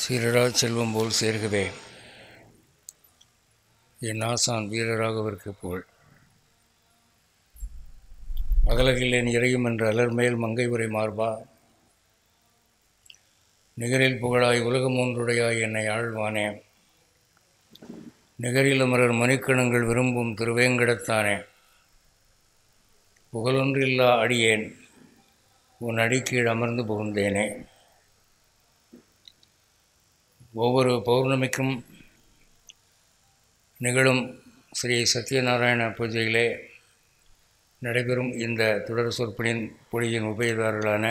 சீரடா செல்வம் போல் சேர்கவே என் ஆசான் வீரராகவிற்கு புகழ் அகலகில் என் இறையும் என்ற அலர்மேல் மங்கை உரை மார்பா நிகரில் புகழாய் உலகம் ஒன்றுடையாய் என்னை ஆழ்வானே நிகரில் அமரர் மணிக்கணங்கள் விரும்பும் திருவேங்கடத்தானே புகழொன்றில்லா அடியேன் உன் அடிக்கீழ் அமர்ந்து புகுந்தேனே ஒவ்வொரு பௌர்ணமிக்கும் நிகழும் ஸ்ரீ சத்யநாராயண பூஜையிலே நடைபெறும் இந்த தொடர் சொற்பொழின் பொழியின் உபயதாரர்களான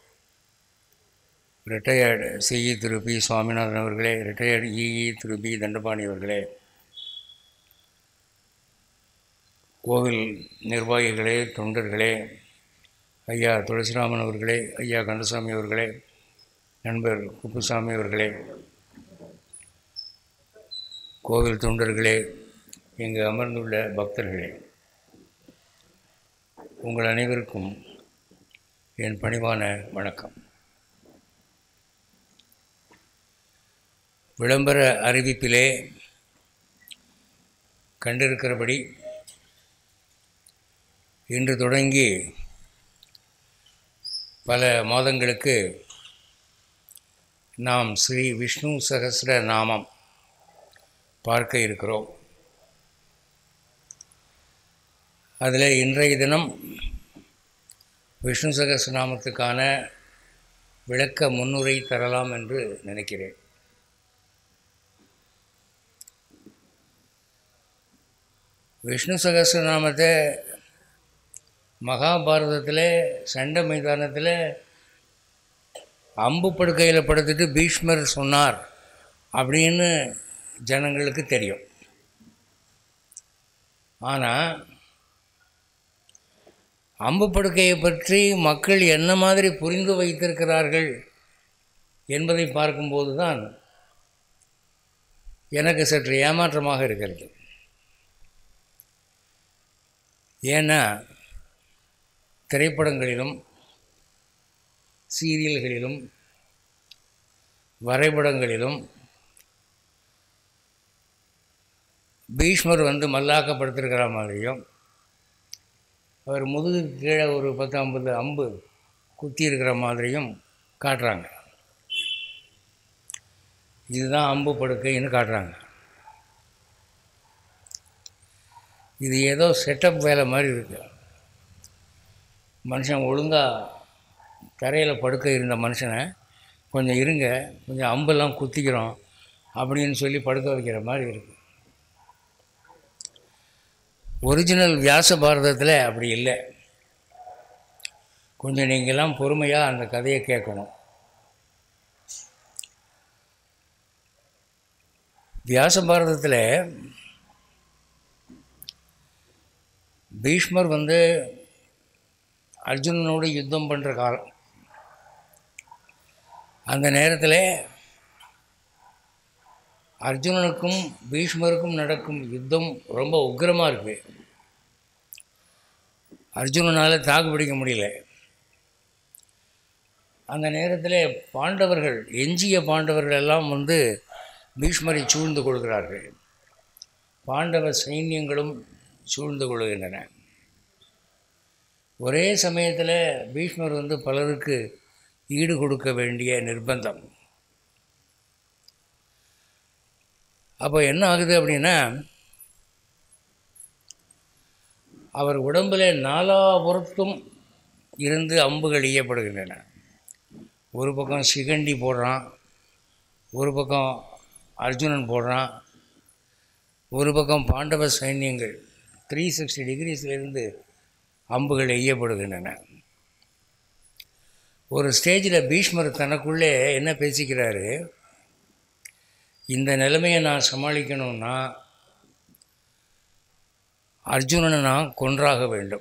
ரிட்டையர்டு சிஇ திரு பி சுவாமிநாதன் அவர்களே ரிட்டையர்டு இஇ திரு பி தண்டபாணி அவர்களே கோவில் நிர்வாகிகளே தொண்டர்களே ஐயா துளசிராமன் அவர்களே ஐயா கந்தசாமி அவர்களே நண்பர் குப்புசாமி அவர்களே கோவில் தொண்டர்களே இங்கு அமர்ந்துள்ள பக்தர்களே உங்கள் அனைவருக்கும் என் பணிவான வணக்கம் விளம்பர அறிவிப்பிலே கண்டிருக்கிறபடி இன்று தொடங்கி பல மாதங்களுக்கு நாம் ஸ்ரீ விஷ்ணு சகசிர நாமம் பார்க்க இருக்கிறோம் அதில் இன்றைய தினம் விஷ்ணு சகசிரநாமத்துக்கான விளக்க முன்னுரை தரலாம் என்று நினைக்கிறேன் விஷ்ணு சகசிரநாமத்தை மகாபாரதத்தில் சண்டை மைதானத்தில் அம்பு படுக்கையில் படுத்துட்டு பீஷ்மர் சொன்னார் அப்படின்னு ஜனங்களுக்கு தெரியும் ஆனால் அம்பு படுக்கையை பற்றி மக்கள் என்ன மாதிரி புரிந்து வைத்திருக்கிறார்கள் என்பதை பார்க்கும்போது தான் எனக்கு சற்று ஏமாற்றமாக இருக்கிறது ஏன்னா திரைப்படங்களிலும் சீரியல்களிலும் வரைபடங்களிலும் பீஷ்மர் வந்து மல்லாக்கப்படுத்திருக்கிற மாதிரியும் அவர் முதுகுக்கு கீழே ஒரு பத்து ஐம்பது அம்பு குத்தி இருக்கிற மாதிரியும் காட்டுறாங்க இதுதான் அம்பு படுக்கைன்னு காட்டுறாங்க இது ஏதோ செட்டப் வேலை மாதிரி இருக்கு மனுஷன் ஒழுங்காக தரையில் படுக்க இருந்த மனுஷனை கொஞ்சம் இருங்க கொஞ்சம் அம்பெல்லாம் குத்திக்கிறோம் அப்படின்னு சொல்லி படுக்க வைக்கிற மாதிரி இருக்குது ஒரிஜினல் வியாச பாரதத்தில் அப்படி இல்லை கொஞ்சம் நீங்கள்லாம் பொறுமையாக அந்த கதையை கேட்கணும் வியாச பாரதத்தில் பீஷ்மர் வந்து அர்ஜுனனோடு யுத்தம் பண்ணுற காலம் அந்த நேரத்தில் அர்ஜுனனுக்கும் பீஷ்மருக்கும் நடக்கும் யுத்தம் ரொம்ப உக்கிரமாக இருக்குது அர்ஜுனனால் தாக்கு பிடிக்க முடியல அந்த நேரத்தில் பாண்டவர்கள் எஞ்சிய பாண்டவர்கள் எல்லாம் வந்து பீஷ்மரை சூழ்ந்து கொள்கிறார்கள் பாண்டவ சைன்யங்களும் சூழ்ந்து கொள்கின்றன ஒரே சமயத்தில் பீஷ்மர் வந்து பலருக்கு ஈடு கொடுக்க வேண்டிய நிர்பந்தம் அப்போ என்ன ஆகுது அப்படின்னா அவர் உடம்பில் நாலாபுறத்தும் இருந்து அம்புகள் ஈயப்படுகின்றன ஒரு பக்கம் சிகண்டி போடுறான் ஒரு பக்கம் அர்ஜுனன் போடுறான் ஒரு பக்கம் பாண்டவ சைன்யங்கள் த்ரீ சிக்ஸ்டி டிகிரிஸ்லேருந்து அம்புகள் எய்யப்படுகின்றன ஒரு ஸ்டேஜில் பீஷ்மர் தனக்குள்ளே என்ன பேசிக்கிறாரு இந்த நிலைமையை நான் சமாளிக்கணும்னா அர்ஜுனனை நான் கொன்றாக வேண்டும்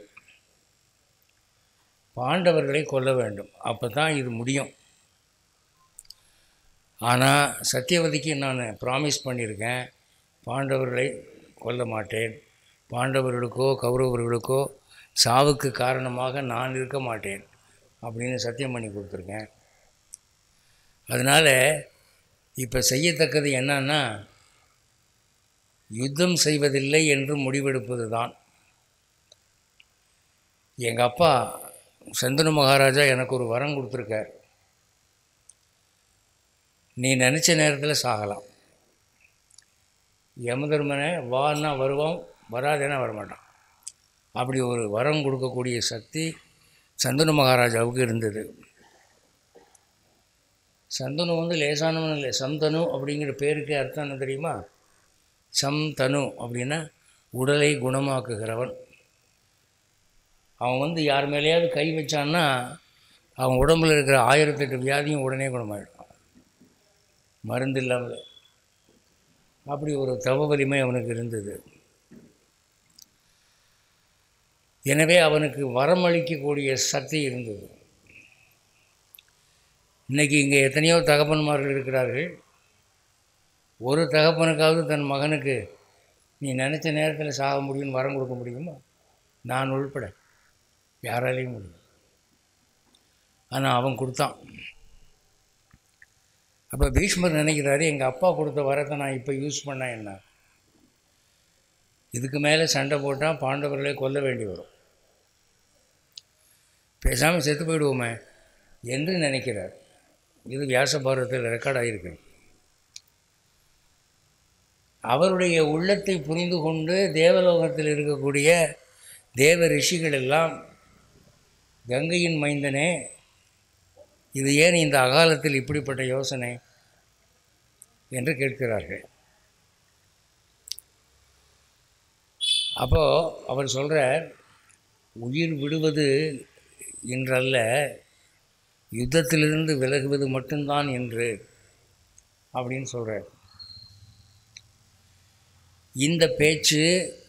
பாண்டவர்களை கொல்ல வேண்டும் அப்போ தான் இது முடியும் ஆனால் சத்தியவதிக்கு நான் ப்ராமிஸ் பண்ணியிருக்கேன் பாண்டவர்களை கொல்ல மாட்டேன் பாண்டவர்களுக்கோ கௌரவர்களுக்கோ சாவுக்கு காரணமாக நான் இருக்க மாட்டேன் அப்படின்னு சத்தியம் பண்ணி கொடுத்துருக்கேன் அதனால் இப்போ செய்யத்தக்கது என்னன்னா யுத்தம் செய்வதில்லை என்று முடிவெடுப்பது தான் எங்கள் அப்பா சந்தனு மகாராஜா எனக்கு ஒரு வரம் கொடுத்துருக்கார் நீ நினச்ச நேரத்தில் சாகலாம் யமதர்மனை வான்னா வருவான் வராதேன்னா வரமாட்டான் அப்படி ஒரு வரம் கொடுக்கக்கூடிய சக்தி சந்தனு மகாராஜாவுக்கு இருந்தது சந்தனு வந்து லேசானவன் இல்லை சந்தனு அப்படிங்கிற பேருக்கு அர்த்தம் என்ன தெரியுமா சம் தனு அப்படின்னா உடலை குணமாக்குகிறவன் அவன் வந்து யார் மேலேயாவது கை வச்சான்னா அவன் உடம்புல இருக்கிற ஆயிரத்தெட்டு வியாதியும் உடனே குணமாயிடும் மருந்து இல்லாமல் அப்படி ஒரு தவ வலிமை அவனுக்கு இருந்தது எனவே அவனுக்கு வரமளிக்கக்கூடிய சக்தி இருந்தது இன்றைக்கி இங்கே எத்தனையோ தகப்பன்மார்கள் இருக்கிறார்கள் ஒரு தகப்பனுக்காவது தன் மகனுக்கு நீ நினச்ச நேரத்தில் சாக முடியும்னு வரம் கொடுக்க முடியுமா நான் உள்பட யாராலையும் முடியும் ஆனால் அவன் கொடுத்தான் அப்போ பீஷ்மர் நினைக்கிறாரு எங்கள் அப்பா கொடுத்த வரத்தை நான் இப்போ யூஸ் பண்ணால் என்ன இதுக்கு மேலே சண்டை போட்டால் பாண்டவர்களே கொல்ல வேண்டி வரும் பேசாமல் செத்து போயிடுவோமே என்று நினைக்கிறார் இது வியாச பாரதத்தில் ரெக்கார்ட் ஆகியிருக்கு அவருடைய உள்ளத்தை புரிந்து கொண்டு தேவலோகத்தில் இருக்கக்கூடிய தேவ ரிஷிகள் எல்லாம் கங்கையின் மைந்தனே இது ஏன் இந்த அகாலத்தில் இப்படிப்பட்ட யோசனை என்று கேட்கிறார்கள் அப்போது அவர் சொல்கிறார் உயிர் விடுவது என்றல்ல யுத்தத்திலிருந்து விலகுவது மட்டும்தான் என்று அப்படின்னு சொல்கிறார் இந்த பேச்சு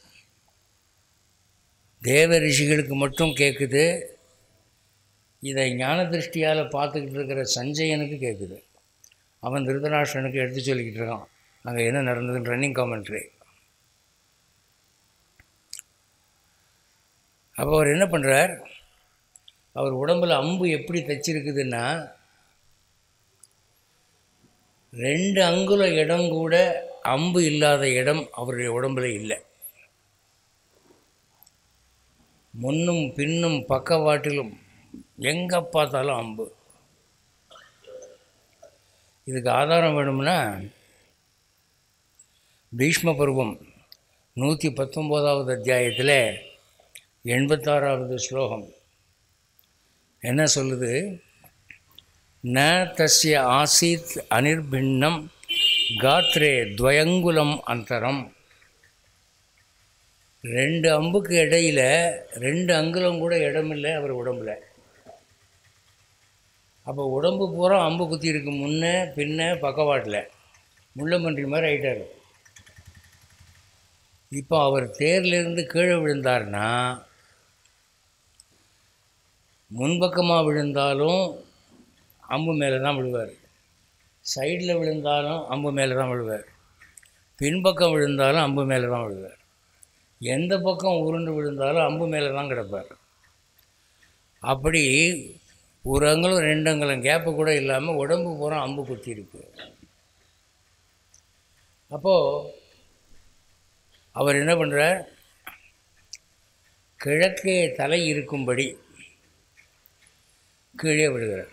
தேவ ரிஷிகளுக்கு மட்டும் கேட்குது இதை ஞான திருஷ்டியால் பார்த்துக்கிட்டு இருக்கிற சஞ்சயனுக்கு கேட்குது அவன் திருதராஷ்டனுக்கு எடுத்து சொல்லிக்கிட்டு இருக்கான் அங்கே என்ன நடந்ததுன்னு ரன்னிங் காமெண்ட்ரி அப்போ அவர் என்ன பண்ணுறார் அவர் உடம்புல அம்பு எப்படி தைச்சிருக்குதுன்னா ரெண்டு அங்குல இடம் கூட அம்பு இல்லாத இடம் அவருடைய உடம்புல இல்லை முன்னும் பின்னும் பக்கவாட்டிலும் எங்கே பார்த்தாலும் அம்பு இதுக்கு ஆதாரம் வேணும்னா பீஷ்ம பருவம் நூற்றி பத்தொம்போதாவது அத்தியாயத்தில் எண்பத்தாறாவது ஸ்லோகம் என்ன சொல்லுது ந தஸ்ய ஆசீத் அனிர்பின்னம் காத்ரே துவயங்குலம் அந்தரம் ரெண்டு அம்புக்கு இடையில் ரெண்டு அங்குலம் கூட இடம் இல்லை அவர் உடம்புல அப்போ உடம்பு பூரா அம்பு குத்தி இருக்கு முன்னே பின்ன பக்கவாட்டில் முள்ளம்பன்றி மாதிரி ஆயிட்டார் இப்போ அவர் தேர்லேருந்து கீழே விழுந்தார்னா முன்பக்கமாக விழுந்தாலும் அம்பு மேலே தான் விழுவார் சைடில் விழுந்தாலும் அம்பு மேலே தான் விழுவார் பின்பக்கம் விழுந்தாலும் அம்பு மேலே தான் விழுவார் எந்த பக்கம் உருண்டு விழுந்தாலும் அம்பு மேலே தான் கிடப்பார் அப்படி ஒரு அங்குலம் ரெண்டு அங்குலம் கேப்பு கூட இல்லாமல் உடம்பு பூரா அம்பு குத்தி இருக்கு அப்போது அவர் என்ன பண்ணுறார் கிழக்கே தலை இருக்கும்படி கீழே விழுகிறார்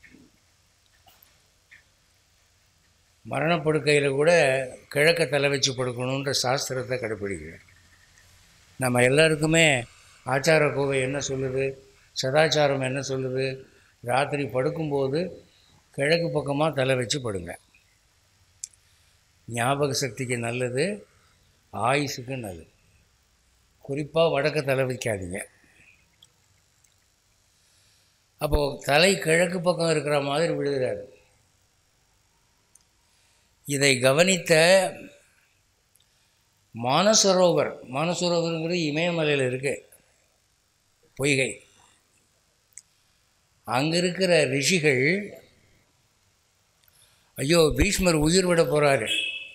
மரணப்படுக்கையில் கூட கிழக்க தலை வச்சு படுக்கணுன்ற சாஸ்திரத்தை கடைப்பிடிக்கிறார் நம்ம எல்லாருக்குமே ஆச்சார கோவை என்ன சொல்லுது சதாச்சாரம் என்ன சொல்லுது ராத்திரி படுக்கும்போது கிழக்கு பக்கமாக தலை வச்சு படுங்க ஞாபக சக்திக்கு நல்லது ஆயுசுக்கு நல்லது குறிப்பாக வடக்க தலை வைக்காதீங்க அப்போது தலை கிழக்கு பக்கம் இருக்கிற மாதிரி விழுகிறார் இதை கவனித்த மானசரோவர் மானசரோவருங்கிறது இமயமலையில் இருக்கு பொய்கை அங்கே இருக்கிற ரிஷிகள் ஐயோ பீஷ்மர் உயிர் விட போகிறாரு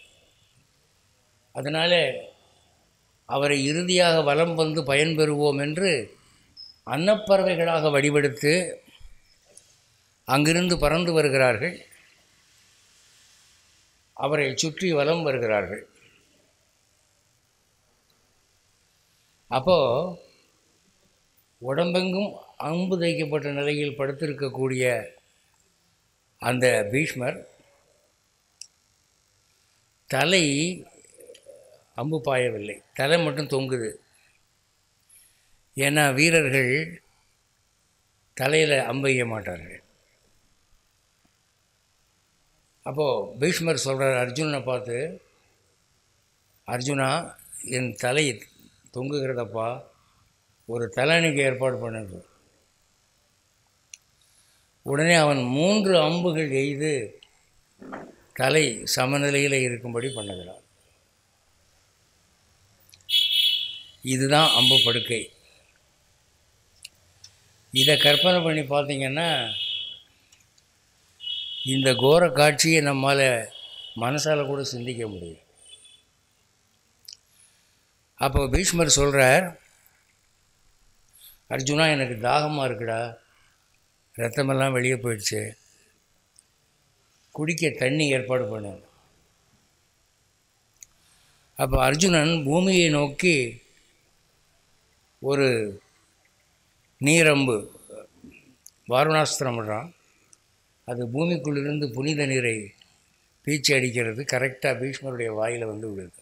அதனால் அவரை இறுதியாக வலம் வந்து பயன்பெறுவோம் என்று அன்னப்பறவைகளாக வடிவெடுத்து அங்கிருந்து பறந்து வருகிறார்கள் அவரை சுற்றி வலம் வருகிறார்கள் அப்போது உடம்பெங்கும் அம்பு தைக்கப்பட்ட நிலையில் படுத்திருக்கக்கூடிய அந்த பீஷ்மர் தலை அம்பு பாயவில்லை தலை மட்டும் தொங்குது ஏன்னா வீரர்கள் தலையில் அம்பைய மாட்டார்கள் அப்போது பீஷ்மர் சொல்கிறார் அர்ஜுனனை பார்த்து அர்ஜுனா என் தலை தொங்குகிறதப்பா ஒரு தலையணைக்கு ஏற்பாடு பண்ணுது உடனே அவன் மூன்று அம்புகள் எய்து தலை சமநிலையில் இருக்கும்படி பண்ணுகிறான் இதுதான் அம்பு படுக்கை இதை கற்பனை பண்ணி பார்த்தீங்கன்னா இந்த கோர காட்சியை நம்மால் மனசால் கூட சிந்திக்க முடியும் அப்போ பீஷ்மர் சொல்கிறார் அர்ஜுனா எனக்கு தாகமாக இருக்குடா ரத்தமெல்லாம் வெளியே போயிடுச்சு குடிக்க தண்ணி ஏற்பாடு பண்ணு அப்போ அர்ஜுனன் பூமியை நோக்கி ஒரு நீரம்பு வாருணாஸ்திரம் விடுறான் அது பூமிக்குள்ளிருந்து புனித நீரை பீச்சி அடிக்கிறது கரெக்டாக பீஷ்மருடைய வாயில் வந்து விழுது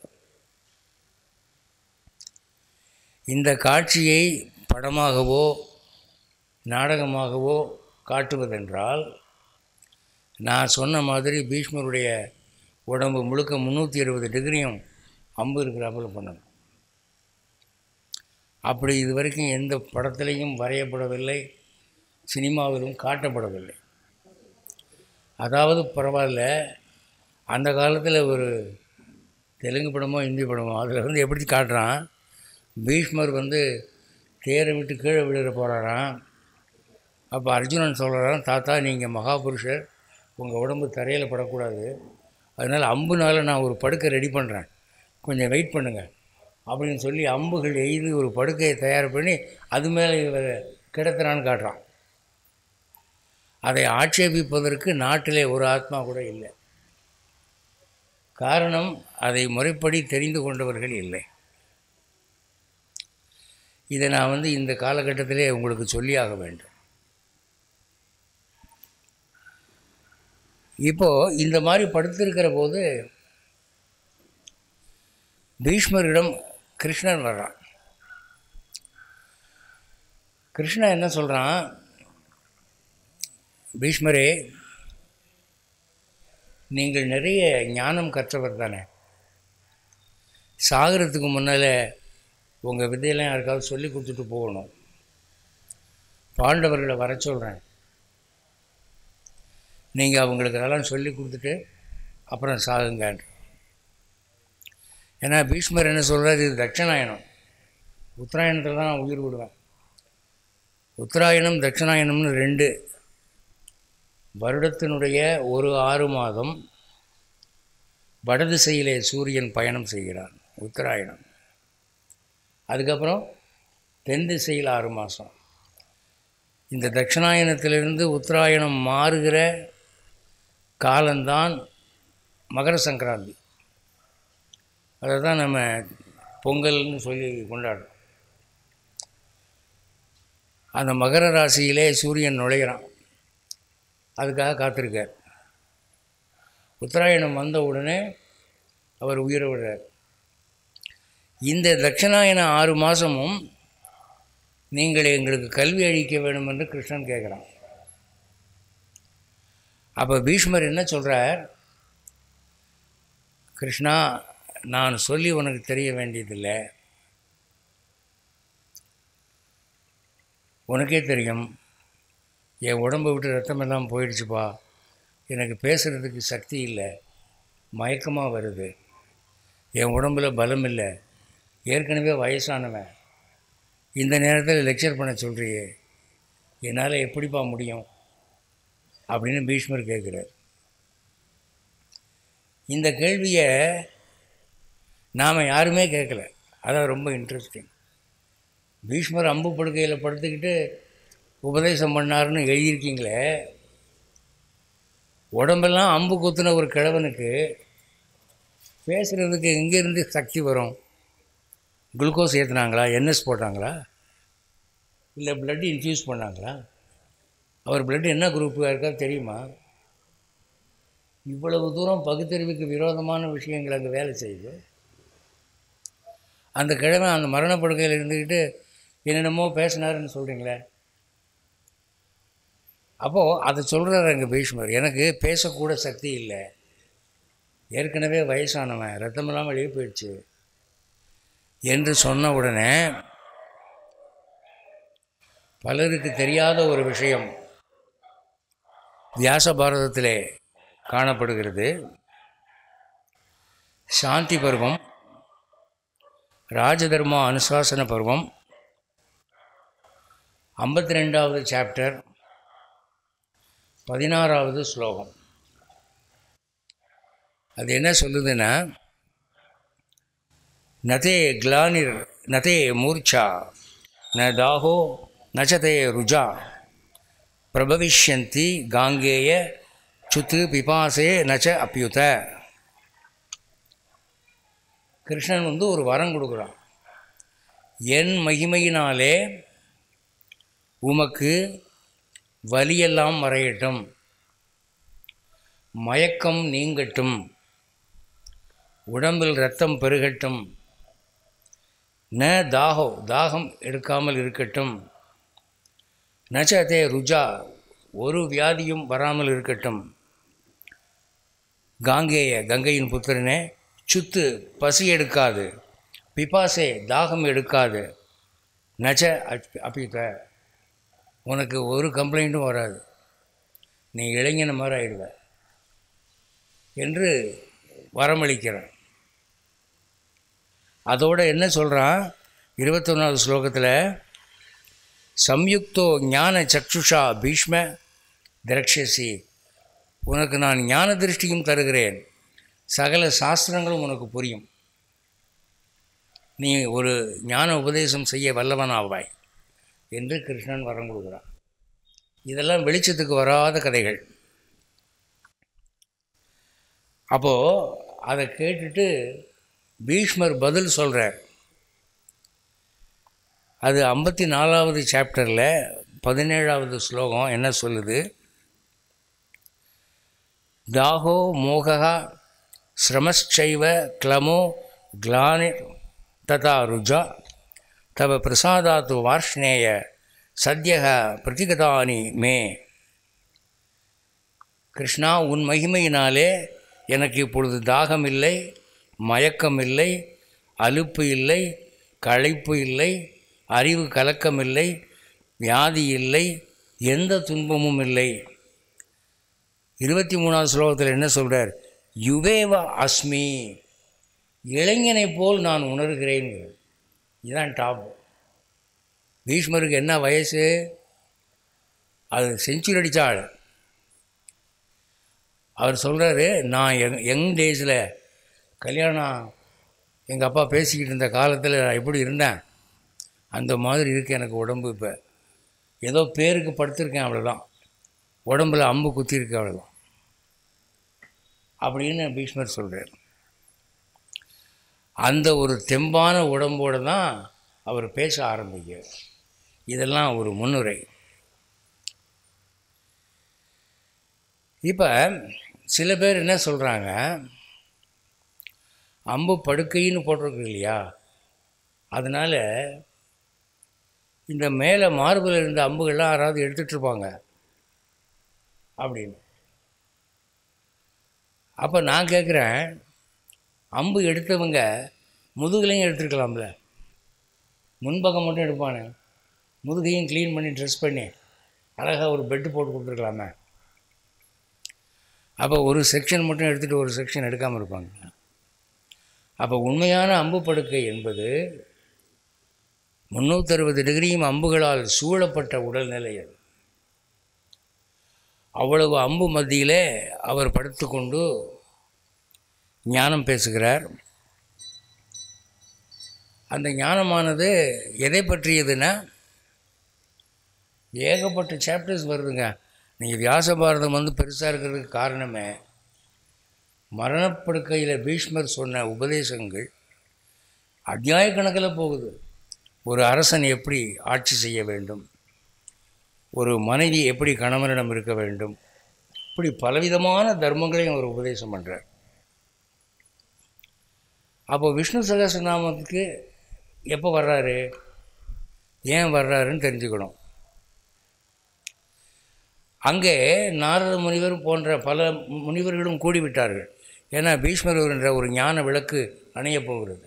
இந்த காட்சியை படமாகவோ நாடகமாகவோ காட்டுவதென்றால் நான் சொன்ன மாதிரி பீஷ்மருடைய உடம்பு முழுக்க முந்நூற்றி இருபது டிகிரியும் அம்பு இருக்கிறாப்புல பண்ணணும் அப்படி இது வரைக்கும் எந்த படத்திலையும் வரையப்படவில்லை சினிமாவிலும் காட்டப்படவில்லை அதாவது பரவாயில்ல அந்த காலத்தில் ஒரு தெலுங்கு படமோ ஹிந்தி படமோ அதில் வந்து எப்படி காட்டுறான் பீஷ்மர் வந்து தேரை விட்டு கீழே விழுற போகிறாராம் அப்போ அர்ஜுனன் சொல்கிறான் தாத்தா நீங்கள் மகாபுருஷர் உங்கள் உடம்பு தரையில் படக்கூடாது அதனால் அம்புனால் நான் ஒரு படுக்கை ரெடி பண்ணுறேன் கொஞ்சம் வெயிட் பண்ணுங்கள் அப்படின்னு சொல்லி அம்புகள் எய்து ஒரு படுக்கையை தயார் பண்ணி அது மேலே இவர் கிடத்துறான்னு காட்டுறான் அதை ஆட்சேபிப்பதற்கு நாட்டிலே ஒரு ஆத்மா கூட இல்லை காரணம் அதை முறைப்படி தெரிந்து கொண்டவர்கள் இல்லை இதை நான் வந்து இந்த காலகட்டத்திலே உங்களுக்கு சொல்லியாக வேண்டும் இப்போது இந்த மாதிரி படுத்திருக்கிற போது பீஷ்மரிடம் கிருஷ்ணன் வர்றான் கிருஷ்ணன் என்ன சொல்கிறான் பீஷ்மரே நீங்கள் நிறைய ஞானம் கற்றவர் தானே சாகிறதுக்கு முன்னால் உங்கள் வித்தையெல்லாம் யாருக்காவது சொல்லி கொடுத்துட்டு போகணும் பாண்டவர்களை வர சொல்கிறேன் நீங்கள் அவங்களுக்கு அதெல்லாம் சொல்லி கொடுத்துட்டு அப்புறம் சாகுங்கன்ற ஏன்னா பீஷ்மர் என்ன சொல்கிறார் இது தட்சிணாயனம் உத்தராயணத்தில் தான் நான் உயிர் விடுவேன் உத்தராயணம் தட்சிணாயனம்னு ரெண்டு வருடத்தினுடைய ஒரு ஆறு மாதம் வடதிசையிலே சூரியன் பயணம் செய்கிறான் உத்தராயணம் அதுக்கப்புறம் தென் திசையில் ஆறு மாதம் இந்த தட்சிணாயனத்திலிருந்து உத்தராயணம் மாறுகிற காலம்தான் மகர சங்கராந்தி அதை தான் நம்ம பொங்கல்னு சொல்லி கொண்டாடுறோம் அந்த மகர ராசியிலே சூரியன் நுழைகிறான் அதுக்காக காத்திருக்கார் உத்தராயணம் வந்த உடனே அவர் உயிரை விடுறார் இந்த தட்சிணாயன ஆறு மாதமும் நீங்கள் எங்களுக்கு கல்வி அளிக்க வேண்டும் என்று கிருஷ்ணன் கேட்குறான் அப்போ பீஷ்மர் என்ன சொல்கிறார் கிருஷ்ணா நான் சொல்லி உனக்கு தெரிய வேண்டியதில்லை உனக்கே தெரியும் என் உடம்பை விட்டு ரத்தமெல்லாம் போயிடுச்சுப்பா எனக்கு பேசுகிறதுக்கு சக்தி இல்லை மயக்கமாக வருது என் உடம்புல பலம் இல்லை ஏற்கனவே வயசானவன் இந்த நேரத்தில் லெக்சர் பண்ண சொல்கிறியே என்னால் எப்படிப்பா முடியும் அப்படின்னு பீஷ்மர் கேட்குறார் இந்த கேள்வியை நாம் யாருமே கேட்கல அதான் ரொம்ப இன்ட்ரெஸ்டிங் பீஷ்மர் அம்பு படுக்கையில் படுத்துக்கிட்டு உபதேசம் பண்ணாருன்னு எழுதியிருக்கீங்களே உடம்பெல்லாம் அம்பு குத்துன ஒரு கிழவனுக்கு பேசுகிறதுக்கு எங்கேருந்து சக்தி வரும் குளுக்கோஸ் ஏற்றுனாங்களா என்எஸ் போட்டாங்களா இல்லை blood இன்ஃப்யூஸ் பண்ணாங்களா அவர் blood என்ன குரூப்பாக இருக்கா தெரியுமா இவ்வளவு தூரம் பகுத்தறிவுக்கு விரோதமான விஷயங்கள் அங்கே வேலை செய்யுது அந்த கிழமை அந்த மரணப்படுக்கையில் இருந்துக்கிட்டு என்னென்னமோ பேசினாருன்னு சொல்கிறீங்களே அப்போது அதை சொல்கிறாரு அங்கே பீஷ்மர் எனக்கு பேசக்கூட சக்தி இல்லை ஏற்கனவே வயசானவன் ரத்தமெல்லாம் வெளியே போயிடுச்சு என்று சொன்ன உடனே பலருக்கு தெரியாத ஒரு விஷயம் வியாச பாரதத்திலே காணப்படுகிறது சாந்தி பருவம் ராஜதர்மா அனுசாசன பருவம் ஐம்பத்தி ரெண்டாவது சாப்டர் பதினாறாவது ஸ்லோகம் அது என்ன சொல்லுதுன்னா நதே கிளானிர் நதே மூர்ச்சா ந தாகோ நச்சதே ருஜா பிரபவிஷ்யந்தி காங்கேய சுத்து பிபாசே நச்ச அப்பியுத கிருஷ்ணன் வந்து ஒரு வரம் கொடுக்குறான் என் மகிமையினாலே உமக்கு வலியெல்லாம் மறையட்டும் மயக்கம் நீங்கட்டும் உடம்பில் இரத்தம் பெருகட்டும் ந தாகோ தாகம் எடுக்காமல் இருக்கட்டும் நச்சதே ருஜா ஒரு வியாதியும் வராமல் இருக்கட்டும் காங்கேய கங்கையின் புத்திரனே சுத்து பசி எடுக்காது பிபாசே தாகம் எடுக்காது நச்ச அப்- அப்பித்த உனக்கு ஒரு கம்ப்ளைண்ட்டும் வராது நீ இளைஞன மாதிரி ஆயிடுவ என்று வரமளிக்கிறான் அதோட என்ன சொல்கிறான் இருபத்தொன்னாவது ஸ்லோகத்தில் சம்யுக்தோ ஞான சக்ஷுஷா பீஷ்ம திரக்ஷசி உனக்கு நான் ஞான திருஷ்டியும் தருகிறேன் சகல சாஸ்திரங்களும் உனக்கு புரியும் நீ ஒரு ஞான உபதேசம் செய்ய வல்லவனாவாய் என்று கிருஷ்ணன் வரம் கொடுக்குறான் இதெல்லாம் வெளிச்சத்துக்கு வராத கதைகள் அப்போது அதை கேட்டுட்டு பீஷ்மர் பதில் சொல்கிறார் அது ஐம்பத்தி நாலாவது சாப்டரில் பதினேழாவது ஸ்லோகம் என்ன சொல்லுது தாகோ மோகா சிரமச்சைவ கிளமோ கிளானி ததா ருஜா தவ பிரசாதாத்து வார்ஷ்ணேய சத்யக பிரதிகதானி மே கிருஷ்ணா உன் மகிமையினாலே எனக்கு இப்பொழுது தாகம் இல்லை மயக்கம் இல்லை அலுப்பு இல்லை களைப்பு இல்லை அறிவு கலக்கம் இல்லை வியாதி இல்லை எந்த துன்பமும் இல்லை இருபத்தி மூணாவது ஸ்லோகத்தில் என்ன சொல்கிறார் யுவேவ அஸ்மி இளைஞனைப் போல் நான் உணர்கிறேன் இதுதான் டாப் பீஷ்மருக்கு என்ன வயசு அது செஞ்சுரி அடித்த ஆள் அவர் சொல்கிறாரு நான் யங் யங் டேஸில் கல்யாணம் எங்கள் அப்பா பேசிக்கிட்டு இருந்த காலத்தில் நான் எப்படி இருந்தேன் அந்த மாதிரி இருக்குது எனக்கு உடம்பு இப்போ ஏதோ பேருக்கு படுத்திருக்கேன் அவ்வளோதான் உடம்புல அம்பு குத்திருக்கு அவ்வளோதான் அப்படின்னு பீஷ்மர் சொல்கிறார் அந்த ஒரு தெம்பான உடம்போடு தான் அவர் பேச ஆரம்பிக்கிறார் இதெல்லாம் ஒரு முன்னுரை இப்போ சில பேர் என்ன சொல்கிறாங்க அம்பு படுக்கைன்னு போட்டிருக்கு இல்லையா அதனால் இந்த மேலே மார்பில் இருந்த அம்புகள்லாம் யாராவது எடுத்துகிட்டு இருப்பாங்க அப்படின்னு அப்போ நான் கேட்குறேன் அம்பு எடுத்தவங்க முதுகுலையும் எடுத்துருக்கலாம்ல முன்பக்கம் மட்டும் எடுப்பானே முதுகையும் க்ளீன் பண்ணி ட்ரெஸ் பண்ணி அழகாக ஒரு பெட்டு போட்டு கொடுத்துருக்கலாமே அப்போ ஒரு செக்ஷன் மட்டும் எடுத்துகிட்டு ஒரு செக்ஷன் எடுக்காமல் இருப்பாங்க அப்போ உண்மையான அம்பு படுக்கை என்பது முந்நூற்றறுபது டிகிரியும் அம்புகளால் சூழப்பட்ட உடல்நிலை அது அவ்வளவு அம்பு மத்தியிலே அவர் படுத்துக்கொண்டு ஞானம் பேசுகிறார் அந்த ஞானமானது எதை பற்றியதுன்னா ஏகப்பட்ட சாப்டர்ஸ் வருதுங்க நீங்கள் வியாச பாரதம் வந்து பெருசாக இருக்கிறதுக்கு காரணமே மரணப்படுக்கையில் பீஷ்மர் சொன்ன உபதேசங்கள் அத்தியாய கணக்கில் போகுது ஒரு அரசன் எப்படி ஆட்சி செய்ய வேண்டும் ஒரு மனைவி எப்படி கணவனிடம் இருக்க வேண்டும் இப்படி பலவிதமான தர்மங்களையும் அவர் உபதேசம் பண்ணுறார் அப்போ விஷ்ணு சகசநாமத்துக்கு எப்போ வர்றாரு ஏன் வர்றாருன்னு தெரிஞ்சுக்கணும் அங்கே நாரத முனிவர் போன்ற பல முனிவர்களும் கூடிவிட்டார்கள் ஏன்னா பீஷ்மர் என்ற ஒரு ஞான விளக்கு அணையப் போகிறது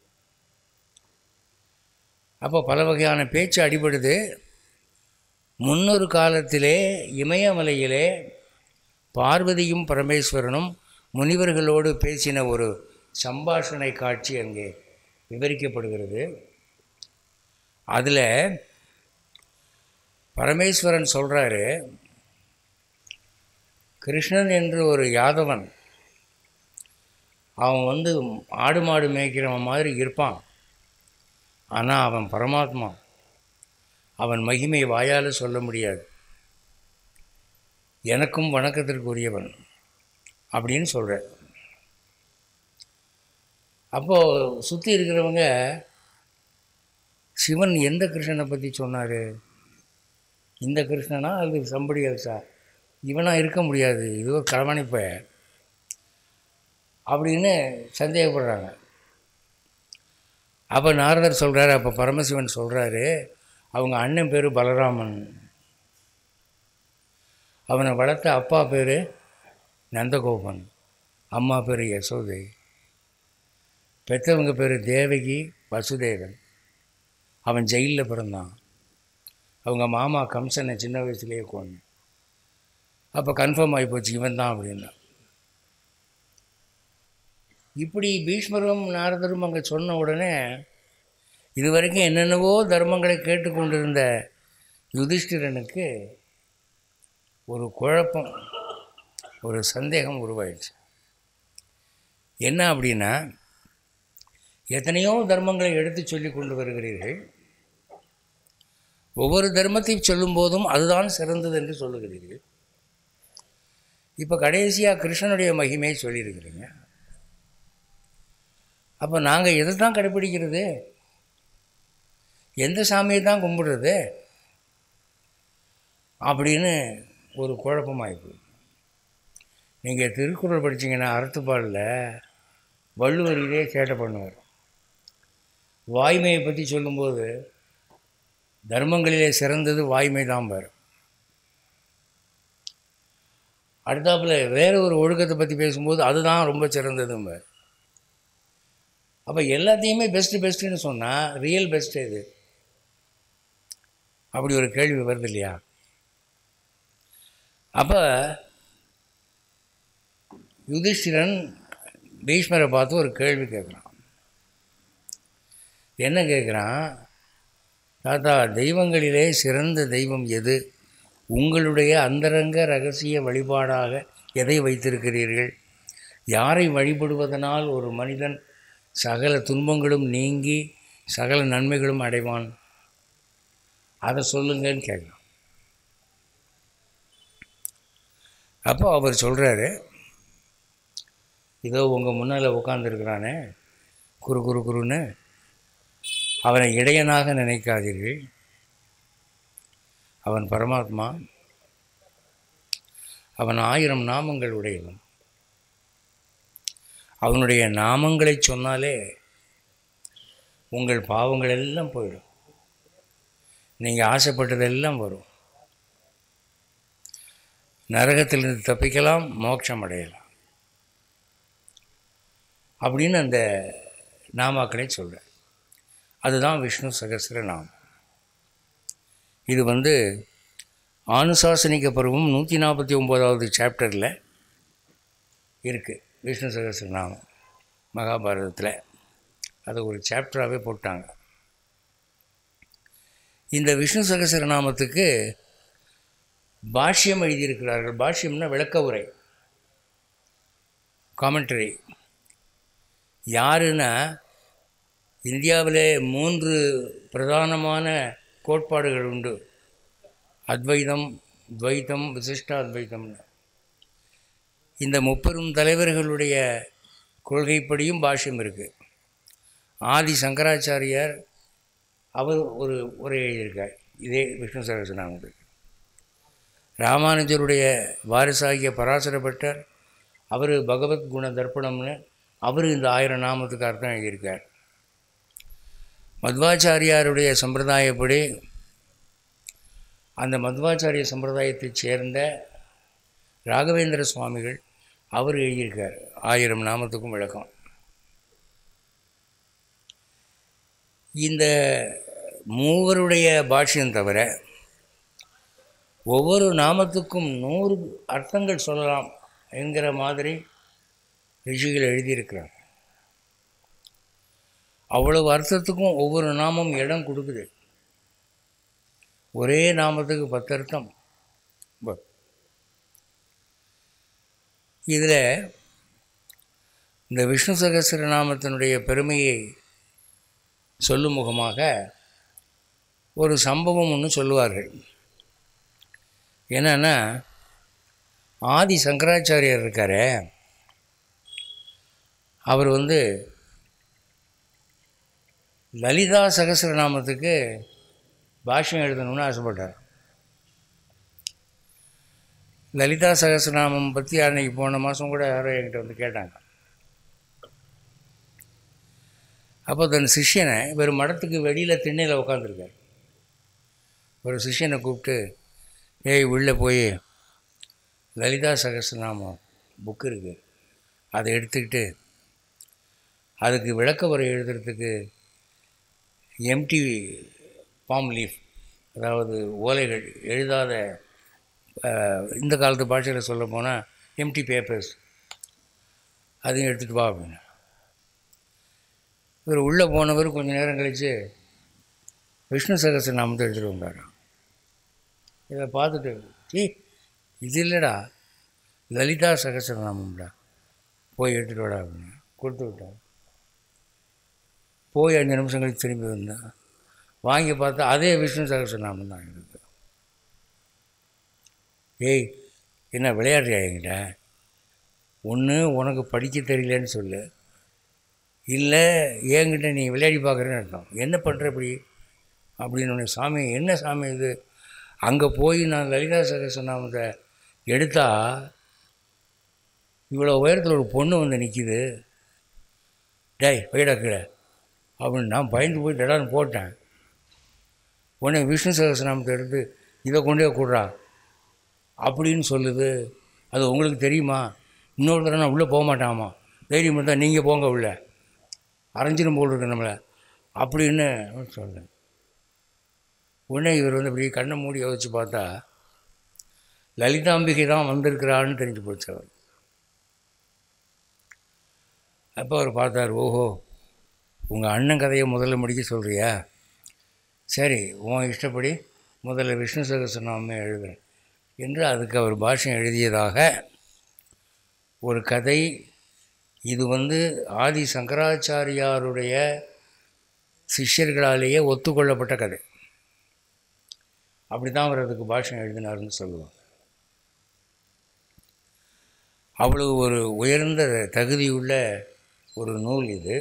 அப்போ பல வகையான பேச்சு அடிபடுது முன்னொரு காலத்திலே இமயமலையிலே பார்வதியும் பரமேஸ்வரனும் முனிவர்களோடு பேசின ஒரு சம்பாஷணை காட்சி அங்கே விவரிக்கப்படுகிறது அதில் பரமேஸ்வரன் சொல்கிறாரு கிருஷ்ணன் என்று ஒரு யாதவன் அவன் வந்து ஆடு மாடு மேய்க்கிறவன் மாதிரி இருப்பான் ஆனால் அவன் பரமாத்மா அவன் மகிமை வாயால் சொல்ல முடியாது எனக்கும் வணக்கத்திற்குரியவன் அப்படின்னு சொல்கிற அப்போது சுற்றி இருக்கிறவங்க சிவன் எந்த கிருஷ்ணனை பற்றி சொன்னார் இந்த கிருஷ்ணனா அது சம்படி எல்சா இவனாக இருக்க முடியாது இது ஒரு களவணிப்ப அப்படின்னு சந்தேகப்படுறாங்க அப்போ நாரதர் சொல்கிறாரு அப்போ பரமசிவன் சொல்கிறாரு அவங்க அண்ணன் பேர் பலராமன் அவனை வளர்த்த அப்பா பேர் நந்தகோபன் அம்மா பேர் யசோதை பெற்றவங்க பேர் தேவகி வசுதேவன் அவன் ஜெயிலில் பிறந்தான் அவங்க மாமா கம்சனை சின்ன வயசுலேயே கொண்டு அப்போ கன்ஃபார்ம் ஆகி போச்சு இவன் தான் அப்படின்னா இப்படி பீஷ்மரும் நாரதரும் அங்கே சொன்ன உடனே இது வரைக்கும் என்னென்னவோ தர்மங்களை கேட்டுக்கொண்டிருந்த யுதிஷ்டிரனுக்கு ஒரு குழப்பம் ஒரு சந்தேகம் உருவாயிடுச்சு என்ன அப்படின்னா எத்தனையோ தர்மங்களை எடுத்து சொல்லி கொண்டு வருகிறீர்கள் ஒவ்வொரு தர்மத்தையும் சொல்லும்போதும் அதுதான் சிறந்தது என்று சொல்லுகிறீர்கள் இப்போ கடைசியாக கிருஷ்ணனுடைய மகிமையை சொல்லியிருக்கிறீங்க அப்போ நாங்கள் எதை தான் கடைப்பிடிக்கிறது எந்த சாமியை தான் கும்பிடுறது அப்படின்னு ஒரு குழப்பமாயிப்போம் நீங்கள் திருக்குறள் படித்தீங்கன்னா அறத்துப்பாலில் வள்ளுவர் இதே சேட்டை பண்ணுவார் வாய்மையை பற்றி சொல்லும்போது தர்மங்களிலே சிறந்தது வாய்மை தான் பாரு அடுத்தாப்புல வேற ஒரு ஒழுக்கத்தை பற்றி பேசும்போது அதுதான் ரொம்ப சிறந்ததும் பாரு அப்போ எல்லாத்தையுமே பெஸ்ட்டு பெஸ்ட்டுன்னு சொன்னால் ரியல் பெஸ்ட் எது அப்படி ஒரு கேள்வி வருது இல்லையா அப்போ யுதிஷ்டிரன் பீஷ்மரை பார்த்து ஒரு கேள்வி கேட்குறான் என்ன கேட்குறான் தாத்தா தெய்வங்களிலே சிறந்த தெய்வம் எது உங்களுடைய அந்தரங்க ரகசிய வழிபாடாக எதை வைத்திருக்கிறீர்கள் யாரை வழிபடுவதனால் ஒரு மனிதன் சகல துன்பங்களும் நீங்கி சகல நன்மைகளும் அடைவான் அதை சொல்லுங்கன்னு கேட்கலாம் அப்போ அவர் சொல்கிறாரு இதோ உங்கள் முன்னால் உட்காந்துருக்கிறானே குரு குரு குருன்னு அவனை இடையனாக நினைக்காதீர்கள் அவன் பரமாத்மா அவன் ஆயிரம் நாமங்கள் உடையவன் அவனுடைய நாமங்களை சொன்னாலே உங்கள் பாவங்கள் எல்லாம் போயிடும் நீங்கள் ஆசைப்பட்டதெல்லாம் வரும் நரகத்திலிருந்து தப்பிக்கலாம் மோட்சம் அடையலாம் அப்படின்னு அந்த நாமாக்களை சொல்கிறேன் அதுதான் விஷ்ணு சகசிர நாமம் இது வந்து ஆனுசாசனிக பருவம் நூற்றி நாற்பத்தி ஒம்போதாவது சாப்டரில் இருக்குது விஷ்ணு சகசிரநாமம் மகாபாரதத்தில் அது ஒரு சாப்டராகவே போட்டாங்க இந்த விஷ்ணு சகசிரநாமத்துக்கு பாஷ்யம் எழுதியிருக்கிறார்கள் பாஷ்யம்னா விளக்க உரை காமெண்ட்ரி யாருன்னா இந்தியாவிலே மூன்று பிரதானமான கோட்பாடுகள் உண்டு அத்வைதம் துவைத்தம் விசிஷ்டாத்வைத்தம்னு இந்த முப்பெரும் தலைவர்களுடைய கொள்கைப்படியும் பாஷ்யம் இருக்குது ஆதி சங்கராச்சாரியார் அவர் ஒரு உரை எழுதியிருக்கார் இதே விஷ்ணு சகசநாமத்துக்கு ராமானுஜருடைய வாரிசாகிய பராசர பட்டர் அவர் பகவத் குண தர்ப்பணம்னு அவர் இந்த ஆயிரம் நாமத்துக்கு அர்த்தம் எழுதியிருக்கார் மத்வாச்சாரியாருடைய சம்பிரதாயப்படி அந்த மத்வாச்சாரிய சம்பிரதாயத்தைச் சேர்ந்த ராகவேந்திர சுவாமிகள் அவர் எழுதியிருக்கார் ஆயிரம் நாமத்துக்கும் விளக்கம் இந்த மூவருடைய பாஷ்யம் தவிர ஒவ்வொரு நாமத்துக்கும் நூறு அர்த்தங்கள் சொல்லலாம் என்கிற மாதிரி ரிஷிகள் எழுதியிருக்கிறார் அவ்வளவு அர்த்தத்துக்கும் ஒவ்வொரு நாமம் இடம் கொடுக்குது ஒரே நாமத்துக்கு பத்து அர்த்தம் இதில் இந்த விஷ்ணு சகசிர நாமத்தினுடைய பெருமையை சொல்லும் முகமாக ஒரு சம்பவம் ஒன்று சொல்லுவார்கள் என்னன்னா ஆதி சங்கராச்சாரியார் இருக்காரே அவர் வந்து லலிதா சகசிரநாமத்துக்கு பாஷ்யம் எழுதணும்னு ஆசைப்பட்டார் லலிதா சகசிரநாமம் பற்றி அன்னைக்கு போன மாதம் கூட யாரோ என்கிட்ட வந்து கேட்டாங்க அப்போ தன் சிஷ்யனை இவர் மடத்துக்கு வெளியில் திண்ணையில் உட்காந்துருக்கார் ஒரு சிஷ்யனை கூப்பிட்டு ஏய் உள்ளே போய் லலிதா சகசிரநாமம் புக்கு இருக்குது அதை எடுத்துக்கிட்டு அதுக்கு விளக்க உரை எழுதுறதுக்கு எம்டி பாம் லீஃப் அதாவது ஓலைகள் எழுதாத அஹ், இந்த காலத்து பாஷையில் சொல்ல போனால் எம்டி பேப்பர்ஸ் அதையும் எடுத்துகிட்டு வா அப்படின்னு இவர் உள்ளே போனவர் கொஞ்ச நேரம் கழித்து விஷ்ணு சகசிரநாமத்தை எடுத்துகிட்டு வந்தார் இதை பார்த்துட்டு ஏய் இது இல்லைடா லலிதா சகசிரநாமம்டா போய் எடுத்துகிட்டு வாடா அப்படின்னு கொடுத்து விட்டார் போய் அஞ்சு நிமிஷம் கழிச்சு திரும்பி வந்தேன் வாங்கி பார்த்தா அதே விஷ்ணு சகசிரநாமம் தான் இருக்கு ஏய் என்ன விளையாடுறியா என்கிட்ட ஒன்று உனக்கு படிக்க தெரியலன்னு சொல்லு இல்லை என்கிட்ட நீ விளையாடி பார்க்குறேன்னு அர்த்தம் என்ன பண்ணுற இப்படி அப்படின்னு உடனே சாமி என்ன சாமி இது அங்கே போய் நான் லலிதா சகசிரநாமத்தை எடுத்தா இவ்வளோ உயரத்தில் ஒரு பொண்ணு வந்து நிற்கிது டேய் வைடா கீழே அப்படின்னு நான் பயந்து போய் டடான்னு போட்டேன் உடனே விஷ்ணு சகசிரநாமத்தை எடுத்து இதை கொண்டே கூடுறா அப்படின்னு சொல்லுது அது உங்களுக்கு தெரியுமா இன்னொரு தடவை நான் உள்ளே போக மாட்டாமா தைரியம் இருந்தால் நீங்கள் போங்க உள்ள அரைஞ்சிடும் போல் இருக்கு நம்மளை அப்படின்னு சொன்னேன் உடனே இவர் வந்து இப்படி கண்ணை மூடி யோசிச்சு பார்த்தா லலிதாம்பிகை தான் வந்திருக்கிறான்னு தெரிஞ்சு போச்சு அவர் அப்போ அவர் பார்த்தார் ஓஹோ உங்கள் அண்ணன் கதையை முதல்ல முடிக்க சொல்கிறியா சரி உன் இஷ்டப்படி முதல்ல விஷ்ணு சகசிரநாமே எழுதுறேன் என்று அதுக்கு அவர் பாஷ்யம் எழுதியதாக ஒரு கதை இது வந்து ஆதி சங்கராச்சாரியாருடைய சிஷ்யர்களாலேயே ஒத்துக்கொள்ளப்பட்ட கதை அப்படி தான் அவர் அதுக்கு பாஷ்யம் எழுதினார்னு சொல்லுவாங்க அவ்வளவு ஒரு உயர்ந்த தகுதியுள்ள ஒரு நூல் இது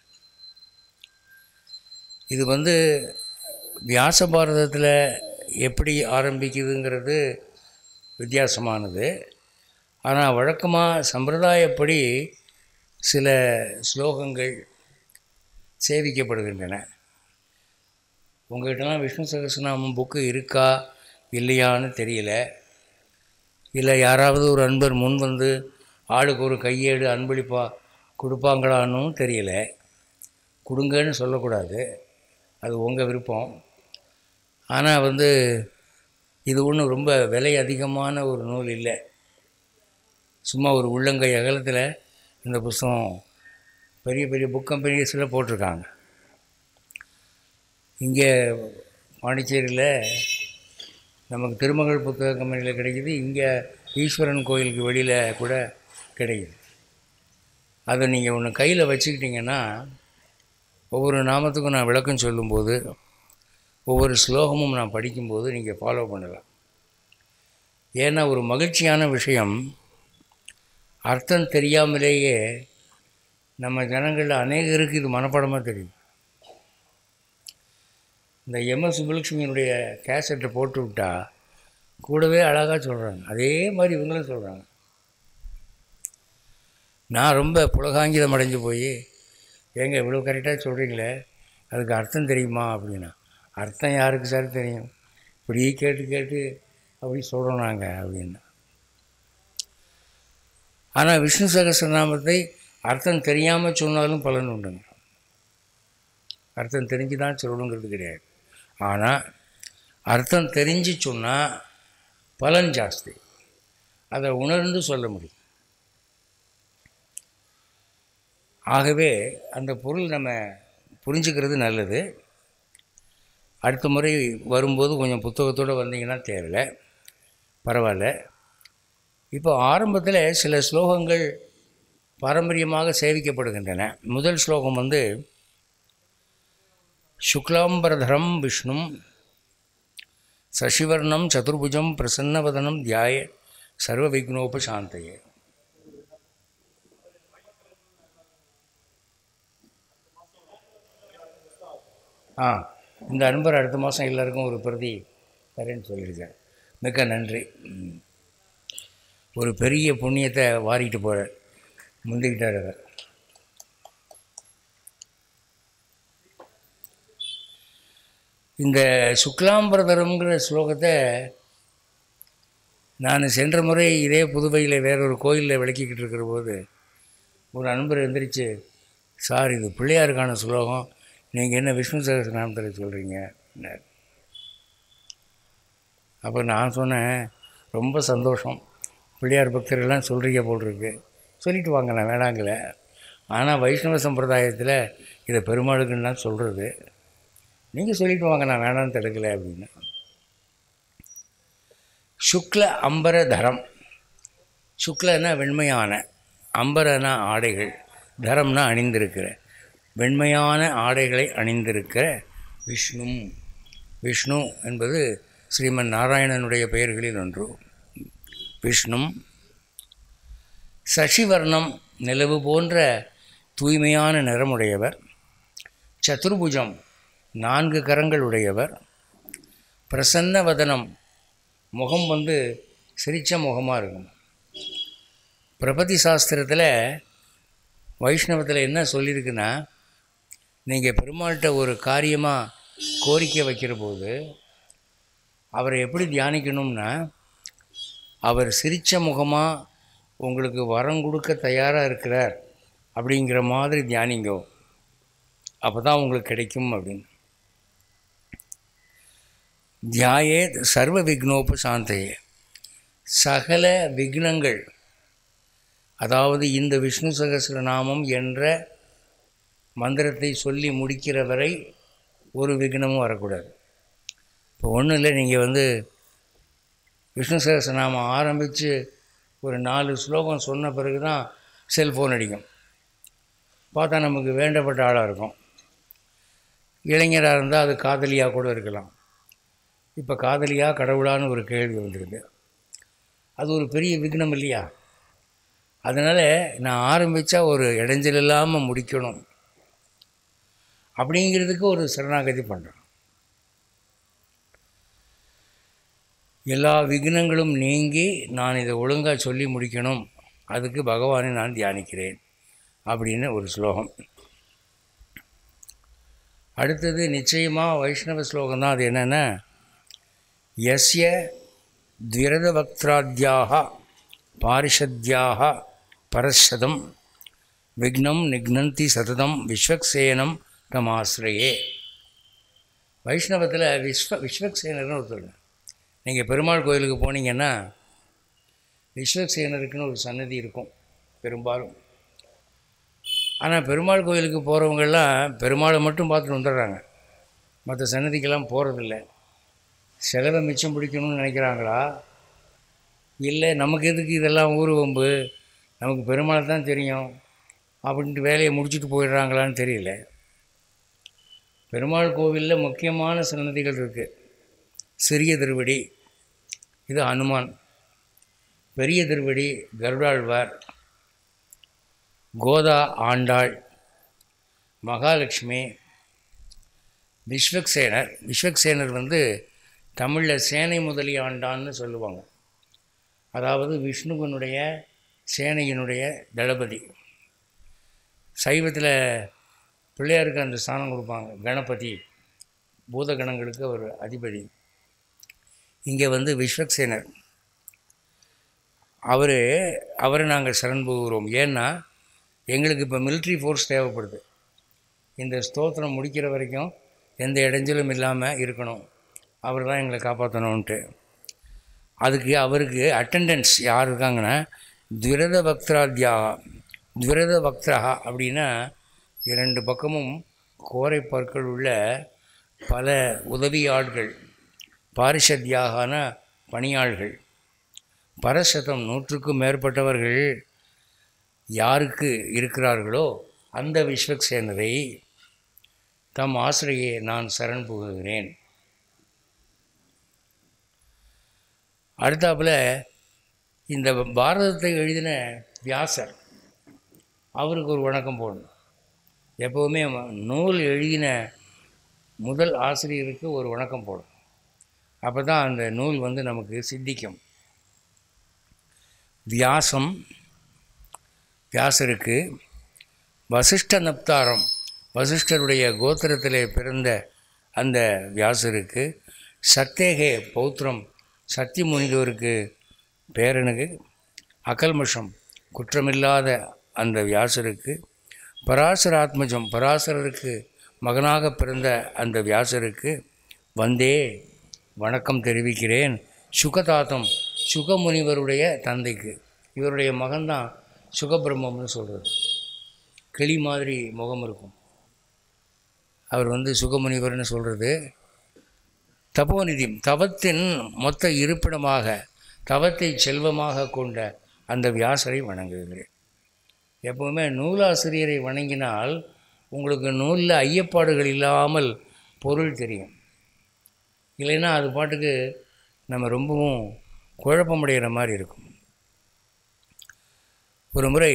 இது வந்து வியாச பாரதத்தில் எப்படி ஆரம்பிக்குதுங்கிறது வித்தியாசமானது ஆனால் வழக்கமாக சம்பிரதாயப்படி சில ஸ்லோகங்கள் சேவிக்கப்படுகின்றன உங்கள்கிட்டலாம் விஷ்ணு சகசிரநாமம் புக்கு இருக்கா இல்லையான்னு தெரியல இல்லை யாராவது ஒரு அன்பர் முன் வந்து ஆளுக்கு ஒரு கையேடு அன்பளிப்பா கொடுப்பாங்களான்னும் தெரியல கொடுங்கன்னு சொல்லக்கூடாது அது உங்கள் விருப்பம் ஆனால் வந்து இது ஒன்றும் ரொம்ப விலை அதிகமான ஒரு நூல் இல்லை சும்மா ஒரு உள்ளங்கை அகலத்தில் இந்த புஸ்தகம் பெரிய பெரிய புக் கம்பெனிஸில் போட்டிருக்காங்க இங்கே பாண்டிச்சேரியில் நமக்கு திருமகள் புத்தக கம்பெனியில் கிடைக்குது இங்கே ஈஸ்வரன் கோயிலுக்கு வெளியில் கூட கிடைக்குது அதை நீங்கள் ஒன்று கையில் வச்சுக்கிட்டிங்கன்னா ஒவ்வொரு நாமத்துக்கும் நான் விளக்கம் சொல்லும்போது ஒவ்வொரு ஸ்லோகமும் நான் படிக்கும்போது நீங்கள் ஃபாலோ பண்ணலாம் ஏன்னா ஒரு மகிழ்ச்சியான விஷயம் அர்த்தம் தெரியாமலேயே நம்ம ஜனங்களில் அநேகருக்கு இது மனப்பாடமாக தெரியும் இந்த எம்எஸ் சுப்புலட்சுமியினுடைய கேசட்டை போட்டு விட்டா கூடவே அழகாக சொல்கிறாங்க அதே மாதிரி இவங்களும் சொல்கிறாங்க நான் ரொம்ப புலகாங்கிதம் அடைஞ்சு போய் ஏங்க இவ்வளோ கரெக்டாக சொல்கிறீங்களே அதுக்கு அர்த்தம் தெரியுமா அப்படின்னா அர்த்தம் யாருக்கு சார் தெரியும் இப்படியே கேட்டு கேட்டு அப்படி சொல்கிறோம் நாங்கள் அப்படின்னா ஆனால் விஷ்ணு சகசிரநாமத்தை அர்த்தம் தெரியாமல் சொன்னாலும் பலன் உண்டுங்க அர்த்தம் தெரிஞ்சு தான் சொல்லணுங்கிறது கிடையாது ஆனால் அர்த்தம் தெரிஞ்சு சொன்னால் பலன் ஜாஸ்தி அதை உணர்ந்து சொல்ல முடியும் ஆகவே அந்த பொருள் நம்ம புரிஞ்சுக்கிறது நல்லது அடுத்த முறை வரும்போது கொஞ்சம் புத்தகத்தோடு வந்தீங்கன்னா தேவையில்ல பரவாயில்ல இப்போ ஆரம்பத்தில் சில ஸ்லோகங்கள் பாரம்பரியமாக சேவிக்கப்படுகின்றன முதல் ஸ்லோகம் வந்து சுக்லாம்பரதரம் விஷ்ணும் சசிவர்ணம் சதுர்புஜம் பிரசன்னவதனம் தியாய சர்வ விக்னோபசாந்தையே ஆ இந்த அன்பர் அடுத்த மாதம் எல்லாருக்கும் ஒரு பிரதி தரேன்னு சொல்லியிருக்கேன் மிக்க நன்றி ம். ஒரு பெரிய புண்ணியத்தை வாரிட்டு போகிற முந்திக்கிட்டார் அவர் இந்த சுக்லாம்பரதரம்ங்கிற ஸ்லோகத்தை நான் சென்ற முறை இதே புதுவையில் வேறொரு கோயிலில் விளக்கிக்கிட்டு இருக்கிற போது ஒரு நண்பர் எந்திரிச்சு சார் இது பிள்ளையாருக்கான ஸ்லோகம் நீங்கள் என்ன விஷ்ணு சகசிரநாமத்தில் சொல்கிறீங்க அப்போ நான் சொன்னேன் ரொம்ப சந்தோஷம் பிள்ளையார் பக்தர்கள்லாம் சொல்கிறீங்க போல் இருக்கு சொல்லிட்டு வாங்க நான் வேணாங்கல ஆனால் வைஷ்ணவ சம்பிரதாயத்தில் இதை பெருமாளுக்குன்னு தான் சொல்கிறது நீங்கள் சொல்லிட்டு வாங்க நான் வேணான்னு தடுக்கலை அப்படின்னு சுக்ல அம்பர தரம் சுக்லனா வெண்மையான அம்பரனா ஆடைகள் தரம்னா அணிந்திருக்கிற வெண்மையான ஆடைகளை அணிந்திருக்கிற விஷ்ணு விஷ்ணு என்பது ஸ்ரீமன் நாராயணனுடைய பெயர்களில் ஒன்று விஷ்ணு சசிவர்ணம் நிலவு போன்ற தூய்மையான நிறமுடையவர் சதுர்புஜம் நான்கு கரங்கள் உடையவர் பிரசன்ன வதனம் முகம் வந்து சிரிச்ச முகமாக இருக்கும் பிரபதி சாஸ்திரத்தில் வைஷ்ணவத்தில் என்ன சொல்லியிருக்குன்னா நீங்கள் பெருமாள்கிட்ட ஒரு காரியமாக கோரிக்கை வைக்கிற போது அவரை எப்படி தியானிக்கணும்னா அவர் சிரித்த முகமாக உங்களுக்கு வரம் கொடுக்க தயாராக இருக்கிறார் அப்படிங்கிற மாதிரி தியானிங்கோ அப்போ தான் உங்களுக்கு கிடைக்கும் அப்படின்னு தியாயே சர்வ விக்னோபசாந்தையே சகல விக்னங்கள் அதாவது இந்த விஷ்ணு சகசிரநாமம் என்ற மந்திரத்தை சொல்லி முடிக்கிற வரை ஒரு விக்னமும் வரக்கூடாது இப்போ ஒன்றும் இல்லை நீங்கள் வந்து விஷ்ணு சகசிரநாமம் ஆரம்பித்து ஒரு நாலு ஸ்லோகம் சொன்ன பிறகு தான் செல்ஃபோன் அடிக்கும் பார்த்தா நமக்கு வேண்டப்பட்ட ஆளாக இருக்கும் இளைஞராக இருந்தால் அது காதலியாக கூட இருக்கலாம் இப்போ காதலியா கடவுளான்னு ஒரு கேள்வி வந்துருது அது ஒரு பெரிய விக்னம் இல்லையா அதனால் நான் ஆரம்பித்தா ஒரு இடைஞ்சல் இல்லாமல் முடிக்கணும் அப்படிங்கிறதுக்கு ஒரு சரணாகதி பண்ணுறேன் எல்லா விக்னங்களும் நீங்கி நான் இதை ஒழுங்காக சொல்லி முடிக்கணும் அதுக்கு பகவானை நான் தியானிக்கிறேன் அப்படின்னு ஒரு ஸ்லோகம் அடுத்தது நிச்சயமாக வைஷ்ணவ ஸ்லோகம் தான் அது என்னென்னா யஸ்ய द्विरदवक्त्राद्याः पारिषद्याः परशदं விக்னம் நிக்னந்தி சததம் விஸ்வக்சேனம் தமாசிரயே வைஷ்ணவத்தில் விஸ்வ விஸ்வக்சேனர்னு ஒருத்தர் நீங்கள் பெருமாள் கோயிலுக்கு போனீங்கன்னா விஸ்வக்சேனருக்குன்னு ஒரு சன்னதி இருக்கும் பெரும்பாலும் ஆனால் பெருமாள் கோயிலுக்கு போகிறவங்கெல்லாம் பெருமாளை மட்டும் பார்த்துட்டு வந்துடுறாங்க மற்ற சன்னதிக்கெல்லாம் போகிறதில்ல செலவை மிச்சம் பிடிக்கணும்னு நினைக்கிறாங்களா இல்லை நமக்கு எதுக்கு இதெல்லாம் ஊர் வம்பு நமக்கு பெருமாளை தான் தெரியும் அப்படின்ட்டு வேலையை முடிச்சுட்டு போயிடுறாங்களான்னு தெரியல பெருமாள் கோவிலில் முக்கியமான சன்னதிகள் இருக்குது சிறிய திருவடி இது அனுமான் பெரிய திருவடி கருடாழ்வார் கோதா ஆண்டாள் மகாலட்சுமி விஸ்வக்சேனர் விஸ்வக்சேனர் வந்து தமிழில் சேனை முதலி ஆண்டான்னு சொல்லுவாங்க அதாவது விஷ்ணுவனுடைய சேனையினுடைய தளபதி சைவத்தில் பிள்ளையாருக்கு அந்த ஸ்தானம் கொடுப்பாங்க கணபதி பூதகணங்களுக்கு ஒரு அதிபதி இங்கே வந்து விஸ்வக்சேனர் அவர் அவரை நாங்கள் சரண் போகிறோம் ஏன்னா எங்களுக்கு இப்போ military ஃபோர்ஸ் தேவைப்படுது இந்த ஸ்தோத்திரம் முடிக்கிற வரைக்கும் எந்த இடைஞ்சலும் இல்லாமல் இருக்கணும் அவர் தான் எங்களை காப்பாற்றணுன்ட்டு அதுக்கு அவருக்கு அட்டெண்டன்ஸ் யார் இருக்காங்கன்னா துரத பக்தராத்யா துரத பக்தரா அப்படின்னா இரண்டு பக்கமும் கோரை பற்கள் உள்ள பல உதவி ஆட்கள் பாரிஷத்யாகான பணியாள்கள் பரசதம் நூற்றுக்கும் மேற்பட்டவர்கள் யாருக்கு இருக்கிறார்களோ அந்த விஸ்வக்சேனரை தம் ஆசிரியை நான் சரண் புகுகிறேன் அடுத்தாப்புல இந்த பாரதத்தை எழுதின வியாசர் அவருக்கு ஒரு வணக்கம் போடணும் எப்போவுமே ம- நூல் எழுதின முதல் ஆசிரியருக்கு ஒரு வணக்கம் போடும் அப்போ தான் அந்த நூல் வந்து நமக்கு சித்திக்கும் வியாசம் வியாசருக்கு வசிஷ்ட நப்தாரம் வசிஷ்டருடைய கோத்திரத்திலே பிறந்த அந்த வியாசருக்கு சத்தேகே பௌத்திரம் சக்தி முனிதோருக்கு பேரனுக்கு அகல்மஷம் குற்றமில்லாத அந்த வியாசருக்கு பராசராத்மஜம் பராசரருக்கு மகனாக பிறந்த அந்த வியாசருக்கு வந்தே வணக்கம் தெரிவிக்கிறேன் சுகதாத்தம் சுகமுனிவருடைய தந்தைக்கு இவருடைய மகன்தான் சுகபிரம்மம்னு சொல்கிறது கிளி மாதிரி முகம் இருக்கும் அவர் வந்து சுகமுனிவர்னு சொல்கிறது தபோநிதி தவத்தின் மொத்த இருப்பிடமாக தவத்தை செல்வமாக கொண்ட அந்த வியாசரை வணங்குகிறேன் எப்போவுமே நூலாசிரியரை வணங்கினால் உங்களுக்கு நூலில் ஐயப்பாடுகள் இல்லாமல் பொருள் தெரியும் இல்லைன்னா அது பாட்டுக்கு நம்ம ரொம்பவும் குழப்பமடைகிற மாதிரி இருக்கும் ஒரு முறை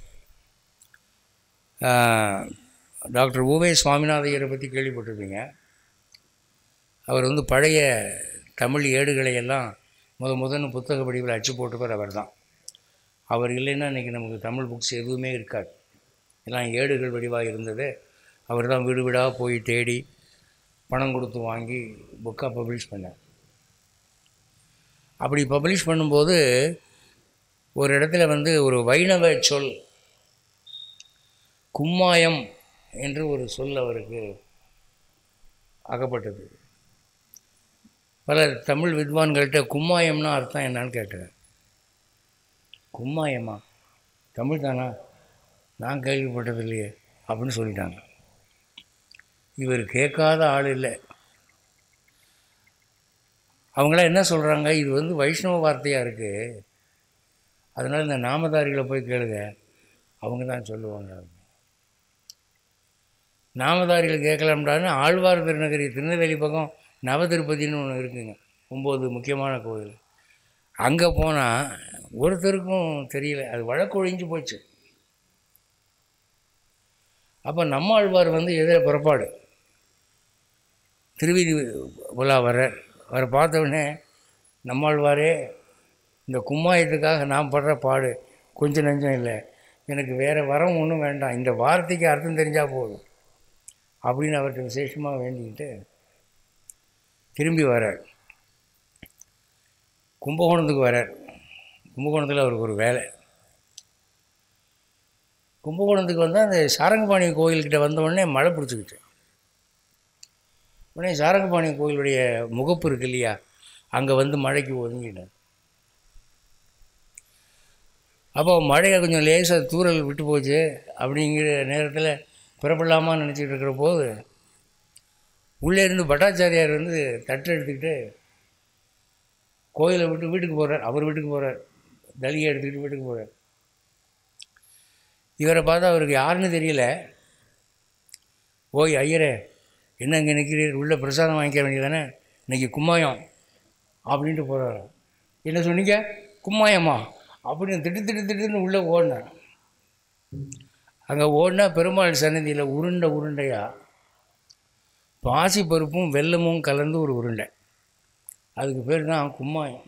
ஆஹ், டாக்டர் ஊவே சுவாமிநாதையரை பற்றி கேள்விப்பட்டிருப்பீங்க அவர் வந்து பழைய தமிழ் ஏடுகளை எல்லாம் முத முதன்னு புத்தக வடிவில் அச்சு போட்டவர் அவர் தான் அவர் இல்லைன்னா இன்றைக்கி நமக்கு தமிழ் புக்ஸ் எதுவுமே இருக்காது எல்லாம் ஏடுகள் வடிவாக இருந்தது அவர் தான் வீடு வீடாக போய் தேடி பணம் கொடுத்து வாங்கி புக்காக பப்ளிஷ் பண்ணார் அப்படி பப்ளிஷ் பண்ணும்போது ஒரு இடத்துல வந்து ஒரு வைணவ சொல் கும்மாயம் என்று ஒரு சொல் அவருக்கு அகப்பட்டது பல தமிழ் வித்வான்கள்கிட்ட கும்மாயம்னா அர்த்தம் என்னன்னு கேட்டேன் கும்மாயமா தமிழ் தானா நான் கேள்விப்பட்டது இல்லையே அப்படின்னு சொல்லிட்டாங்க இவர் கேட்காத ஆள் இல்லை அவங்களாம் என்ன சொல்கிறாங்க இது வந்து வைஷ்ணவ வார்த்தையாக இருக்குது அதனால் இந்த நாமதாரிகளை போய் கேளுங்க அவங்க தான் சொல்லுவாங்க நாமதாரிகள் கேட்கலாம்டான்னு ஆழ்வார் திருநகரி திருநெல்வேலி பக்கம் நவ திருப்பதின்னு ஒன்று இருக்குங்க ஒம்பது முக்கியமான கோவில் அங்கே போனால் ஒருத்தருக்கும் தெரியல அது வழக்கொழிஞ்சு போச்சு அப்போ நம்ம ஆழ்வார் வந்து எதிர புறப்பாடு திருவிதி உலா வர்றார் அவரை பார்த்த உடனே நம்மாழ்வாரே இந்த கும்மாயத்துக்காக நான் படுற பாடு கொஞ்சம் நஞ்சம் இல்லை எனக்கு வேறு வரம் ஒன்றும் வேண்டாம் இந்த வார்த்தைக்கு அர்த்தம் தெரிஞ்சால் போதும் அப்படின்னு அவர்கிட்ட விசேஷமாக வேண்டிக்கிட்டு திரும்பி வரார் கும்பகோணத்துக்கு வரார் கும்பகோணத்தில் அவருக்கு ஒரு வேலை கும்பகோணத்துக்கு வந்தால் அந்த சாரங்கபாணி கோயில்கிட்ட வந்த உடனே மழை பிடிச்சிக்கிச்சு உடனே சாரங்கபாணி கோயிலுடைய முகப்பு இருக்கு இல்லையா அங்கே வந்து மழைக்கு ஒதுங்கிட்டேன் அப்போ மழையை கொஞ்சம் லேசாக தூறல் விட்டு போச்சு அப்படிங்கிற நேரத்தில் புறப்படலாமான்னு நினச்சிட்டு இருக்கிற போது உள்ளே இருந்து பட்டாச்சாரியார் வந்து தட்டு எடுத்துக்கிட்டு கோயிலை விட்டு வீட்டுக்கு போகிறார் அவர் வீட்டுக்கு போகிறார் தலியை எடுத்துக்கிட்டு வீட்டுக்கு போகிறார் இவரை பார்த்தா அவருக்கு யாருன்னு தெரியல ஓய் ஐயரே என்ன இங்கே நிற்கிறீர் உள்ளே பிரசாதம் வாங்கிக்க வேண்டியதானே இன்னைக்கு கும்மாயம் அப்படின்ட்டு போகிறாரு என்ன சொன்னீங்க கும்மாயமா அப்படின்னு திட்டு திட்டு திட்டுன்னு உள்ளே ஓடினேன் அங்கே ஓடினா பெருமாள் சன்னதியில் உருண்டை உருண்டையாக பாசி பருப்பும் வெல்லமும் கலந்து ஒரு உருண்டை அதுக்கு பேர் தான் கும்மாயம்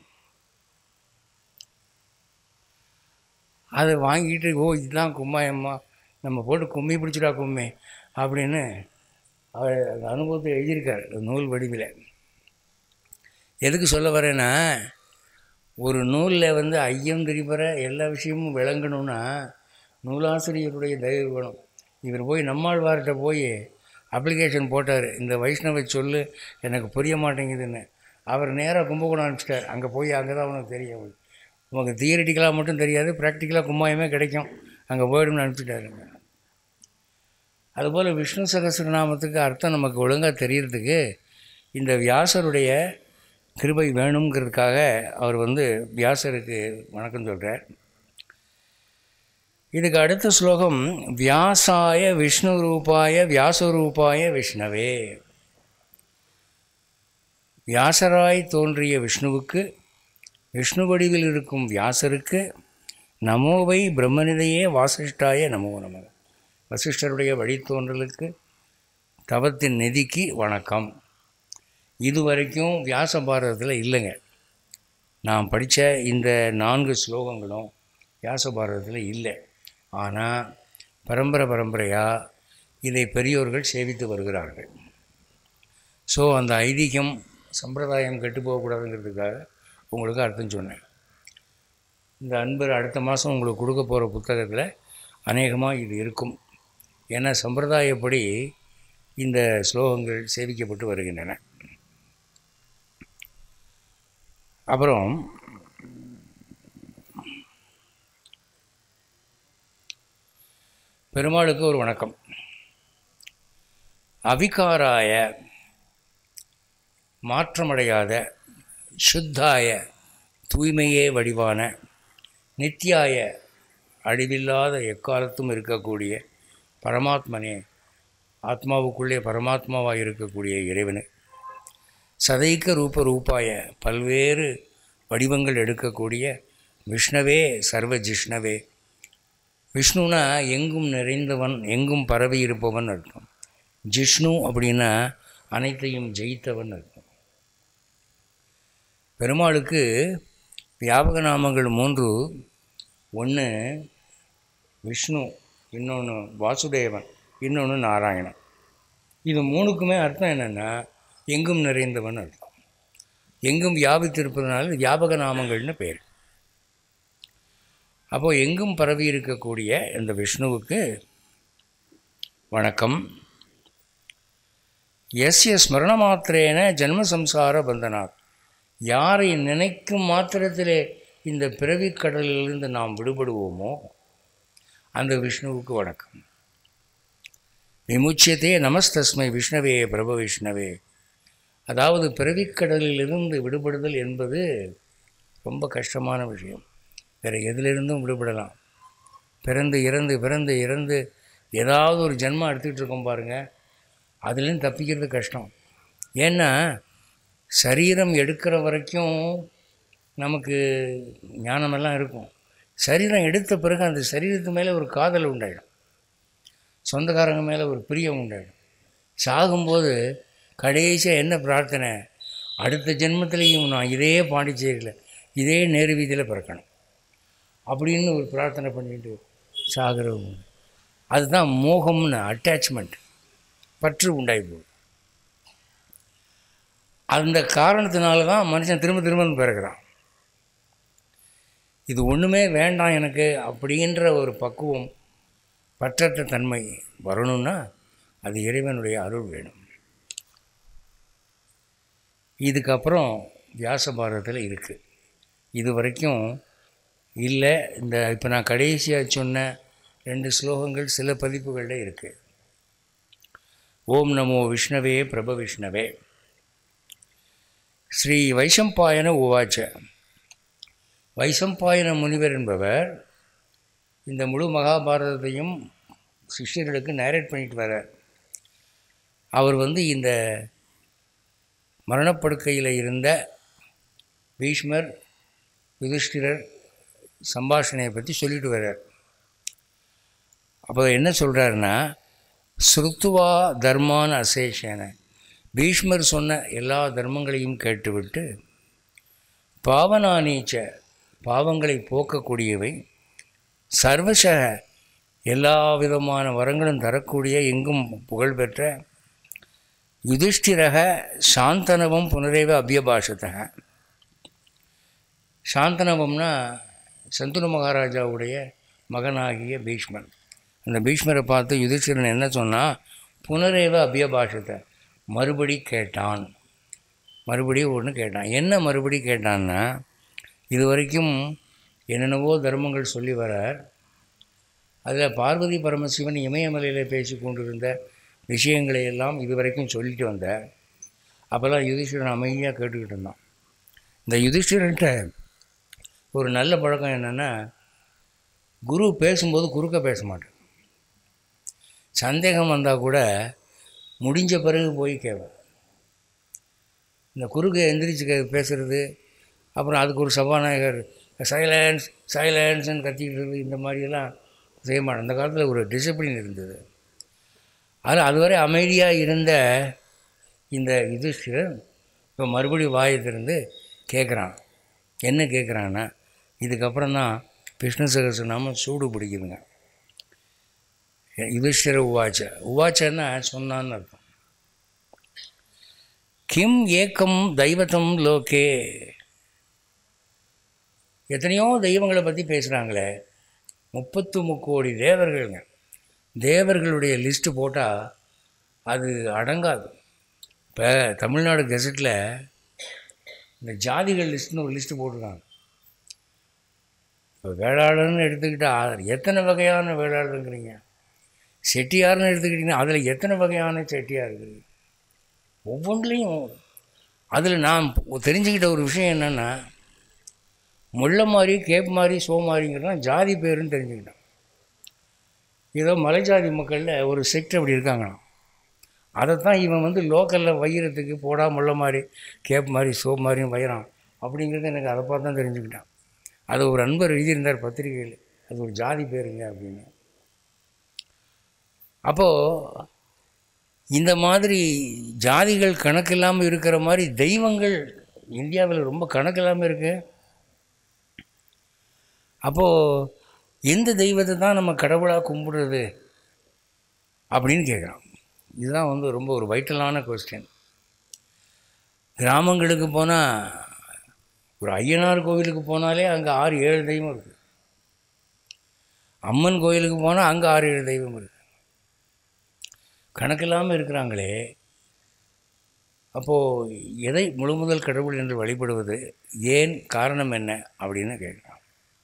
அதை வாங்கிட்டு ஓ இதுதான் கும்மாயம்மா நம்ம போட்டு கும்மி பிடிச்சிடா கும்மி அப்படின்னு அவர் அந்த அனுபவத்தை எழுதியிருக்கார் நூல் வடிவில் எதுக்கு சொல்ல வரேன்னா ஒரு நூலில் வந்து ஐயம் திரிபற எல்லா விஷயமும் விளங்கணும்னா நூலாசிரியருடைய தயவு வேணும் இவர் போய் நம்மாழ்வார்கிட்ட போய் அப்ளிகேஷன் போட்டார் இந்த வைஷ்ணவ சொல்லு எனக்கு புரிய மாட்டேங்குதுன்னு அவர் நேராக கும்பகோணம் அனுப்பிச்சிட்டார் அங்கே போய் அங்கே தான் உனக்கு தெரியும் உனக்கு தியரிட்டிக்கலாக மட்டும் தெரியாது ப்ராக்டிக்கலாக கும்மாயமே கிடைக்கும் அங்கே போயிடும்னு அனுப்பிச்சிட்டாருங்க அதுபோல் விஷ்ணு சகசிரநாமத்துக்கு அர்த்தம் நமக்கு ஒழுங்காக தெரியறதுக்கு இந்த வியாசருடைய கிருபை வேணுங்கிறதுக்காக அவர் வந்து வியாசருக்கு வணக்கம் சொல்கிறார் இதுக்கு அடுத்த ஸ்லோகம் வியாசாய விஷ்ணு ரூபாய வியாசரூபாய விஷ்ணவே வியாசராய் தோன்றிய விஷ்ணுவுக்கு விஷ்ணு வடிவில் இருக்கும் வியாசருக்கு நமோவை பிரம்மனிதையே வாசிஷ்டாய நமோ நம வசிஷ்டருடைய வழித்தோன்றலுக்கு தவத்தின் நிதிக்கு வணக்கம் இதுவரைக்கும் வியாச பாரதத்தில் இல்லைங்க நான் படித்த இந்த நான்கு ஸ்லோகங்களும் வியாச பாரதத்தில் இல்லை ஆனால் பரம்பரை பரம்பரையாக இதை பெரியோர்கள் சேவித்து வருகிறார்கள் ஸோ அந்த ஐதீகம் சம்பிரதாயம் கெட்டு போகக்கூடாதுங்கிறதுக்காக உங்களுக்கு அர்த்தம் சொன்னேன் இந்த அன்பர் அடுத்த மாதம் உங்களுக்கு கொடுக்க போகிற புத்தகத்தில் அநேகமாக இது இருக்கும் ஏன்னா சம்பிரதாயப்படி இந்த ஸ்லோகங்கள் சேவிக்கப்பட்டு வருகின்றன அப்புறம் பெருமாளுக்கு ஒரு வணக்கம் அவிகாராய மாற்றமடையாத சுத்தாய தூய்மையே வடிவான நித்தியாய அழிவில்லாத எக்காலத்தும் இருக்கக்கூடிய பரமாத்மனே ஆத்மாவுக்குள்ளே பரமாத்மாவாக இருக்கக்கூடிய இறைவனு சதைக்க ரூப ரூபாய பல்வேறு வடிவங்கள் எடுக்கக்கூடிய விஷ்ணவே சர்வ ஜிஷ்ணவே விஷ்ணுனா எங்கும் நிறைந்தவன் எங்கும் பரவி இருப்பவன் அர்த்தம் ஜிஷ்ணு அப்படின்னா அனைத்தையும் ஜெயித்தவன் அர்த்தம் பெருமாளுக்கு வியாபக நாமங்கள் மூன்று ஒன்று விஷ்ணு இன்னொன்று வாசுதேவன் இன்னொன்று நாராயணன் இது மூணுக்குமே அர்த்தம் என்னென்னா எங்கும் நிறைந்தவன் அர்த்தம் எங்கும் வியாபித்திருப்பதனால வியாபக நாமங்கள்னு பேர் அப்போது எங்கும் பரவி இருக்கக்கூடிய இந்த விஷ்ணுவுக்கு வணக்கம் எஸ்ய ஸ்மரண மாத்திரேன ஜென்மசம்சார பந்தனாத் யாரை நினைக்கும் மாத்திரத்திலே இந்த பிறவிக் கடலிலிருந்து நாம் விடுபடுவோமோ அந்த விஷ்ணுவுக்கு வணக்கம் விமுச்சியத்தே நமஸ்தஸ்மை விஷ்ணவே பிரப விஷ்ணவே அதாவது பிறவிக்கடலிலிருந்து விடுபடுதல் என்பது ரொம்ப கஷ்டமான விஷயம் வேறு எதிலிருந்தும் விடுபடலாம் பிறந்து இறந்து பிறந்து இறந்து ஏதாவது ஒரு ஜென்மம் எடுத்துக்கிட்டு இருக்கோம் பாருங்கள் அதுலேருந்து தப்பிக்கிறது கஷ்டம் ஏன்னா சரீரம் எடுக்கிற வரைக்கும் நமக்கு ஞானமெல்லாம் இருக்கும் சரீரம் எடுத்த பிறகு அந்த சரீரத்து மேலே ஒரு காதல் உண்டாயிடும் சொந்தக்காரங்க மேலே ஒரு பிரியம் உண்டாயிடும் சாகும்போது கடைசியாக என்ன பிரார்த்தனை அடுத்த ஜென்மத்திலையும் நான் இதே பாண்டிச்சேரியில் இதே நேரு வீதியில் பிறக்கணும் அப்படின்னு ஒரு பிரார்த்தனை பண்ணிட்டு சாகிறவங்க அதுதான் மோகம்னு அட்டாச்மெண்ட் பற்று உண்டாகி போகுது அந்த காரணத்தினால தான் மனுஷன் திரும்ப திரும்ப வந்து பிறக்கிறான் இது ஒன்றுமே வேண்டாம் எனக்கு அப்படின்ற ஒரு பக்குவம் பற்றற்ற தன்மை வரணும்னா அது இறைவனுடைய அருள் வேணும் இதுக்கப்புறம் வியாச பாரதத்தில் இருக்குது இது வரைக்கும் இல்லை இந்த இப்போ நான் கடைசியாக சொன்ன ரெண்டு ஸ்லோகங்கள் சில பதிப்புகளில் இருக்குது ஓம் நமோ விஷ்ணவே பிரப விஷ்ணவே ஸ்ரீ வைசம்பாயன உவாச்ச வைசம்பாயன முனிவர் என்பவர் இந்த முழு மகாபாரதத்தையும் சிஷ்யர்களுக்கு நேரேட் பண்ணிட்டு வரார் அவர் வந்து இந்த மரணப்படுக்கையில் இருந்த பீஷ்மர் யுதிஷ்டிரர் சம்பாஷணையை பற்றி சொல்லிட்டு வர்றார் அப்போ என்ன சொல்கிறாருன்னா ஸ்ருத்துவா தர்மான அசேஷன பீஷ்மர் சொன்ன எல்லா தர்மங்களையும் கேட்டுவிட்டு பாவனானீச்ச பாவங்களை போக்கக்கூடியவை சர்வச எல்லா விதமான வரங்களும் தரக்கூடிய எங்கும் புகழ்பெற்ற யுதிஷ்டிரக சாந்தனவம் புனரேவ அபியபாஷத்தக சாந்தனவம்னா சந்துரு மகாராஜாவுடைய மகனாகிய பீஷ்மன் அந்த பீஷ்மரை பார்த்து யுதிஷ்டிரன் என்ன சொன்னால் புனரேவ அபியபாஷத்தை மறுபடி கேட்டான் மறுபடியும் ஒன்று கேட்டான் என்ன மறுபடி கேட்டான்னா இது வரைக்கும் என்னென்னவோ தர்மங்கள் சொல்லி வரார் அதில் பார்வதி பரமசிவன் இமயமலையில் பேசி கொண்டிருந்த விஷயங்களை எல்லாம் இதுவரைக்கும் சொல்லிட்டு வந்தார் அப்போல்லாம் யுதிஷ்டிரன் அமைதியாக கேட்டுக்கிட்டு இருந்தான் இந்த யுதிஷ்டிரன்ட்ட ஒரு நல்ல பழக்கம் என்னென்னா குரு பேசும்போது குறுக்க பேச மாட்டேன் சந்தேகம் வந்தால் கூட முடிஞ்ச பிறகு போய் கேட்பேன் இந்த குறுக்க எந்திரிச்சு கே பேசுகிறது அப்புறம் அதுக்கு ஒரு சபாநாயகர் சைலன்ஸ் சைலன்ஸ்னு கத்திக்கிட்டு இருக்குது இந்த மாதிரியெல்லாம் செய்ய மாட்டேன் அந்த காலத்தில் ஒரு டிசிப்ளின் இருந்தது அதில் அதுவரை அமைதியாக இருந்த இந்த யுதிஷ்டிரன் இப்போ மறுபடியும் வாயை திறந்து கேட்குறான் என்ன கேட்குறான்னா இதுக்கப்புறம் தான் விஷ்ணு சகசநாமம் சூடு பிடிக்குதுங்க யுதிஷ்டிர உவாச்ச உவாச்சன்னா சொன்னான்னு அர்த்தம் கிம் ஏக்கம் தெய்வத்தம் லோகே எத்தனையோ தெய்வங்களை பற்றி பேசுகிறாங்களே முப்பத்து முக்கோடி தேவர்களுங்க தேவர்களுடைய லிஸ்ட்டு போட்டால் அது அடங்காது இப்போ தமிழ்நாடு கெசட்டில் இந்த ஜாதிகள் லிஸ்ட்னு ஒரு லிஸ்ட்டு போட்டிருக்காங்க இப்போ வேளாளர்னு எடுத்துக்கிட்டால் எத்தனை வகையான வேளாளருங்கிறீங்க செட்டியார்னு எடுத்துக்கிட்டிங்கன்னா அதில் எத்தனை வகையான செட்டியார் இருக்குது ஒவ்வொன்றுலேயும் அதில் நான் தெரிஞ்சுக்கிட்ட ஒரு விஷயம் என்னென்னா முல்லை மாதிரி கேப் மாதிரி சோ மாதிரிங்கிறதான் ஜாதி பேருன்னு தெரிஞ்சுக்கிட்டேன் ஏதோ மலை ஜாதி மக்களில் ஒரு செக்ட் அப்படி இருக்காங்களாம் அதைத்தான் இவன் வந்து லோக்கலில் வைக்கிறதுக்கு போடா முல்லை மாதிரி கேப் மாதிரி சோ மாதிரியும் வைகிறான் அப்படிங்கிறது எனக்கு அதை பார்த்து தான் தெரிஞ்சுக்கிட்டேன் அது ஒரு அன்பர் எழுதியிருந்தார் பத்திரிகையில் அது ஒரு ஜாதி பேருங்க அப்படின்னு அப்போது இந்த மாதிரி ஜாதிகள் கணக்கில்லாமல் இருக்கிற மாதிரி தெய்வங்கள் இந்தியாவில் ரொம்ப கணக்கில்லாமல் இருக்குது அப்போது எந்த தெய்வத்தை தான் நம்ம கடவுளாக கும்பிடுறது அப்படின்னு கேட்குறான் இதுதான் வந்து ரொம்ப ஒரு வைட்டலான கொஸ்டின் கிராமங்களுக்கு போனால் ஒரு ஐயனார் கோவிலுக்கு போனாலே அங்கே ஆறு ஏழு தெய்வம் இருக்குது அம்மன் கோயிலுக்கு போனால் அங்கே ஆறு ஏழு தெய்வம் இருக்குது கணக்கில்லாமல் இருக்கிறாங்களே அப்போது எதை முழு முதல் கடவுள் என்று வழிபடுவது ஏன் காரணம் என்ன அப்படின்னு கேட்குறான்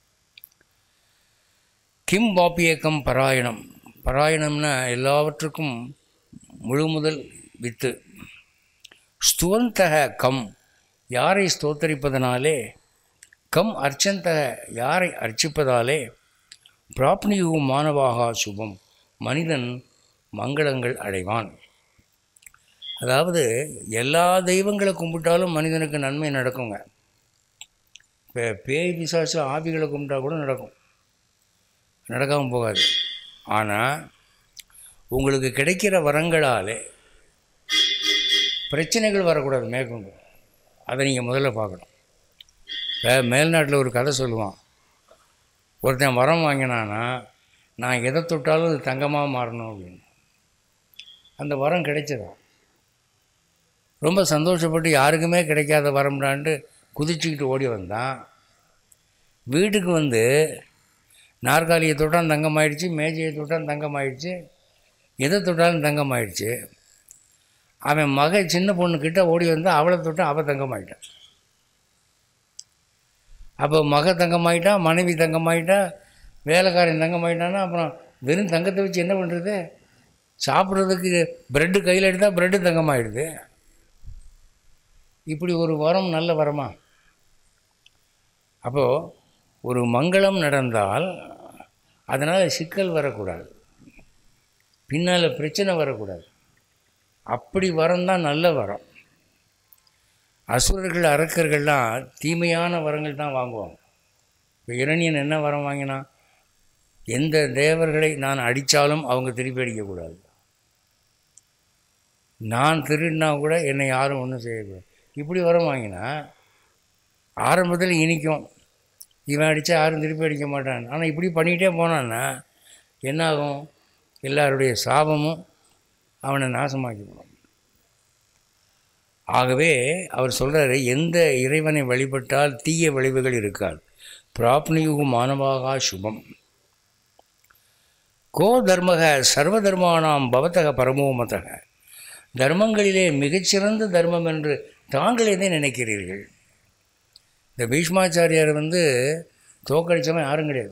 கிம் பாப்பியக்கம் பராயணம் பராயணம்னா எல்லாவற்றுக்கும் முழு முதல் வித்து ஸ்துவந்தக கம் யாரை ஸ்தோத்தரிப்பதனாலே கம் அர்ச்சந்தக யாரை அர்ச்சிப்பதாலே பிராப்னியு மானவாகா சுபம் மனிதன் மங்களங்கள் அடைவான் அதாவது எல்லா தெய்வங்களை கும்பிட்டாலும் மனிதனுக்கு நன்மை நடக்குங்க இப்போ பேய் பிசாசு ஆவிகளை கும்பிட்டா கூட நடக்கும் நடக்காமல் போகாது ஆனால் உங்களுக்கு கிடைக்கிற வரங்களாலே பிரச்சனைகள் வரக்கூடாது மேற்கொண்டு அதை நீங்கள் முதல்ல பார்க்கணும் இப்போ மேல்நாட்டில் ஒரு கதை சொல்லுவான் ஒருத்தன் வரம் வாங்கினான்னா நான் எதை தொட்டாலும் அது தங்கமாக மாறணும் அப்படின்னு அந்த வரம் கிடைச்சதா ரொம்ப சந்தோஷப்பட்டு யாருக்குமே கிடைக்காத வரம்டான்ட்டு குதிச்சுக்கிட்டு ஓடி வந்தான் வீட்டுக்கு வந்து நாற்காலியை தொட்டால் தங்கமாயிடுச்சு மேஜையை தொட்டால் தங்கமாயிடுச்சு எதை தொட்டாலும் தங்கமாயிடுச்சு அவன் மக சின்ன பொண்ணுக்கிட்ட ஓடி வந்து அவளை தொட்டால் அவள் தங்கமாயிட்டான் அப்போ மக தங்கமாயிட்டான் மனைவி தங்கமாயிட்டா வேலைக்காரன் தங்கமாயிட்டான்னா அப்புறம் வெறும் தங்கத்தை வச்சு என்ன பண்ணுறது சாப்பிட்றதுக்கு ப்ரெட்டு கையில் எடுத்தால் ப்ரெட்டு தங்கமாயிடுது இப்படி ஒரு வரம் நல்ல வரமா அப்போது ஒரு மங்களம் நடந்தால் அதனால் சிக்கல் வரக்கூடாது பின்னால் பிரச்சனை வரக்கூடாது அப்படி வரம் தான் நல்ல வரம் அசுரர்கள் அரக்கர்கள்லாம் தீமையான வரங்கள் தான் வாங்குவாங்க இப்போ இரணியன் என்ன வரம் வாங்கினான் எந்த தேவர்களை நான் அடித்தாலும் அவங்க திருப்பி அடிக்கக்கூடாது நான் திருடினா கூட என்னை யாரும் ஒன்றும் செய்யக்கூடாது இப்படி வரம் வாங்கினா ஆரம்பத்தில் இனிக்கும் இவன் அடித்தா யாரும் திருப்பி அடிக்க மாட்டான் ஆனால் இப்படி பண்ணிகிட்டே போனான்னா என்ன ஆகும் எல்லாருடைய சாபமும் அவனை நாசமாக்கிவிடும் ஆகவே அவர் சொல்கிறாரு எந்த இறைவனை வழிபட்டால் தீய விளைவுகள் இருக்காது பிராப்னியுகு மானவாகா சுபம் கோ தர்மக சர்வ தர்மானாம் பவத்தக பரமோமதக தர்மங்களிலே மிகச்சிறந்த தர்மம் என்று தாங்கள் எதை நினைக்கிறீர்கள் இந்த பீஷ்மாச்சாரியார் வந்து தோக்கடிச்சவன் யாரும் கிடையாது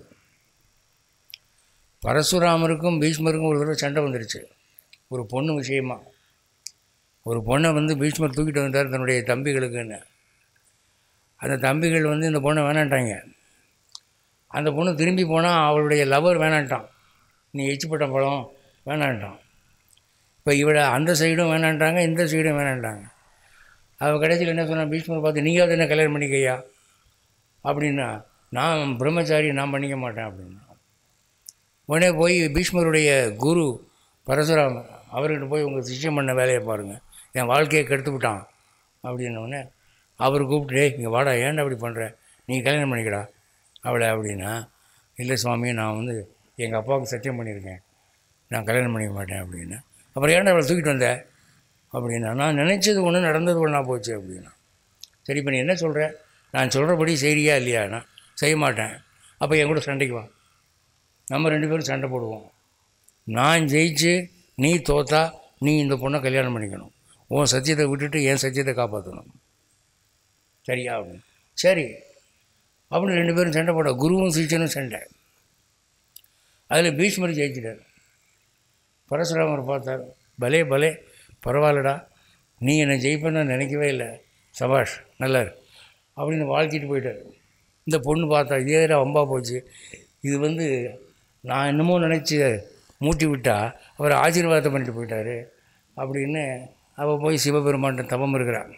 பரசுராமருக்கும் பீஷ்மருக்கும் ஒரு தடவை சண்டை வந்துருச்சு ஒரு பொண்ணு விஷயமா ஒரு பொண்ணை வந்து பீஷ்மர் தூக்கிட்டு வந்தார் தன்னுடைய தம்பிகளுக்குன்னு அந்த தம்பிகள் வந்து இந்த பொண்ணை வேணான்ட்டாங்க அந்த பொண்ணு திரும்பி போனால் அவளுடைய லவர் வேணான்ட்டான் நீ எச்சுப்பட்ட பழம் வேணான்ட்டான் இப்போ இவளை அந்த சைடும் வேணான்ட்டாங்க இந்த சைடும் வேணான்ட்டாங்க அவள் கடைசியில் என்ன சொன்னான் பீஷ்மர் பார்த்து நீயாவது என்ன கல்யாணம் பண்ணிக்கையா அப்படின்னா நான் பிரம்மச்சாரி நான் பண்ணிக்க மாட்டேன் அப்படின்னா உடனே போய் பீஷ்மருடைய குரு பரசுராமர் அவர்கிட்ட போய் உங்கள் சிஷ்யம் பண்ண வேலையை பாருங்கள் என் வாழ்க்கையை கெடுத்து விட்டான் அப்படின்னோடனே அவர் கூப்பிட்டு "டேய், இங்கே வாடா ஏன்டா அப்படி பண்ணுற நீ கல்யாணம் பண்ணிக்கடா அவளை அப்படின்னா இல்லை சுவாமி நான் வந்து எங்கள் அப்பாவுக்கு சத்தியம் பண்ணியிருக்கேன் நான் கல்யாணம் பண்ணிக்க மாட்டேன் அப்படின்னா அப்புறம் ஏன்டா அவளை தூக்கிட்டு வந்த அப்படின்னா நான் நினச்சது ஒன்று நடந்தது ஒன்றா போச்சு அப்படின்னா சரி இப்போ நீ என்ன சொல்கிற நான் சொல்கிறபடி செய்றியா இல்லையாண்ணா செய்ய மாட்டேன் அப்போ என் கூட சண்டைக்கு வா நம்ம ரெண்டு பேரும் சண்டை போடுவோம் நான் ஜெயிச்சு நீ தோத்தா நீ இந்த பொண்ணை கல்யாணம் பண்ணிக்கணும் உன் சத்தியத்தை விட்டுட்டு என் சத்தியத்தை காப்பாற்றணும் சரியா அப்படின்னு சரி அப்படின்னு ரெண்டு பேரும் சண்டை போட குருவும் சீச்சனும் சண்டை அதில் பீஷ்மர் ஜெயிச்சிட்டார் பரசுராமர் பார்த்தார் பலே பலே பரவாயில்லடா நீ என்னை ஜெயிப்பேன்னு நான் நினைக்கவே இல்லை சபாஷ் நல்லார் அப்படின்னு வாழ்த்திட்டு போயிட்டார் இந்த பொண்ணு பார்த்தா இதே வம்பா போச்சு இது வந்து நான் என்னமோ நினச்சி மூட்டி விட்டா அவர் ஆசீர்வாதம் பண்ணிட்டு போயிட்டாரு அப்படின்னு அவள் போய் சிவபெருமான்ட்ட தவம் இருக்கிறான்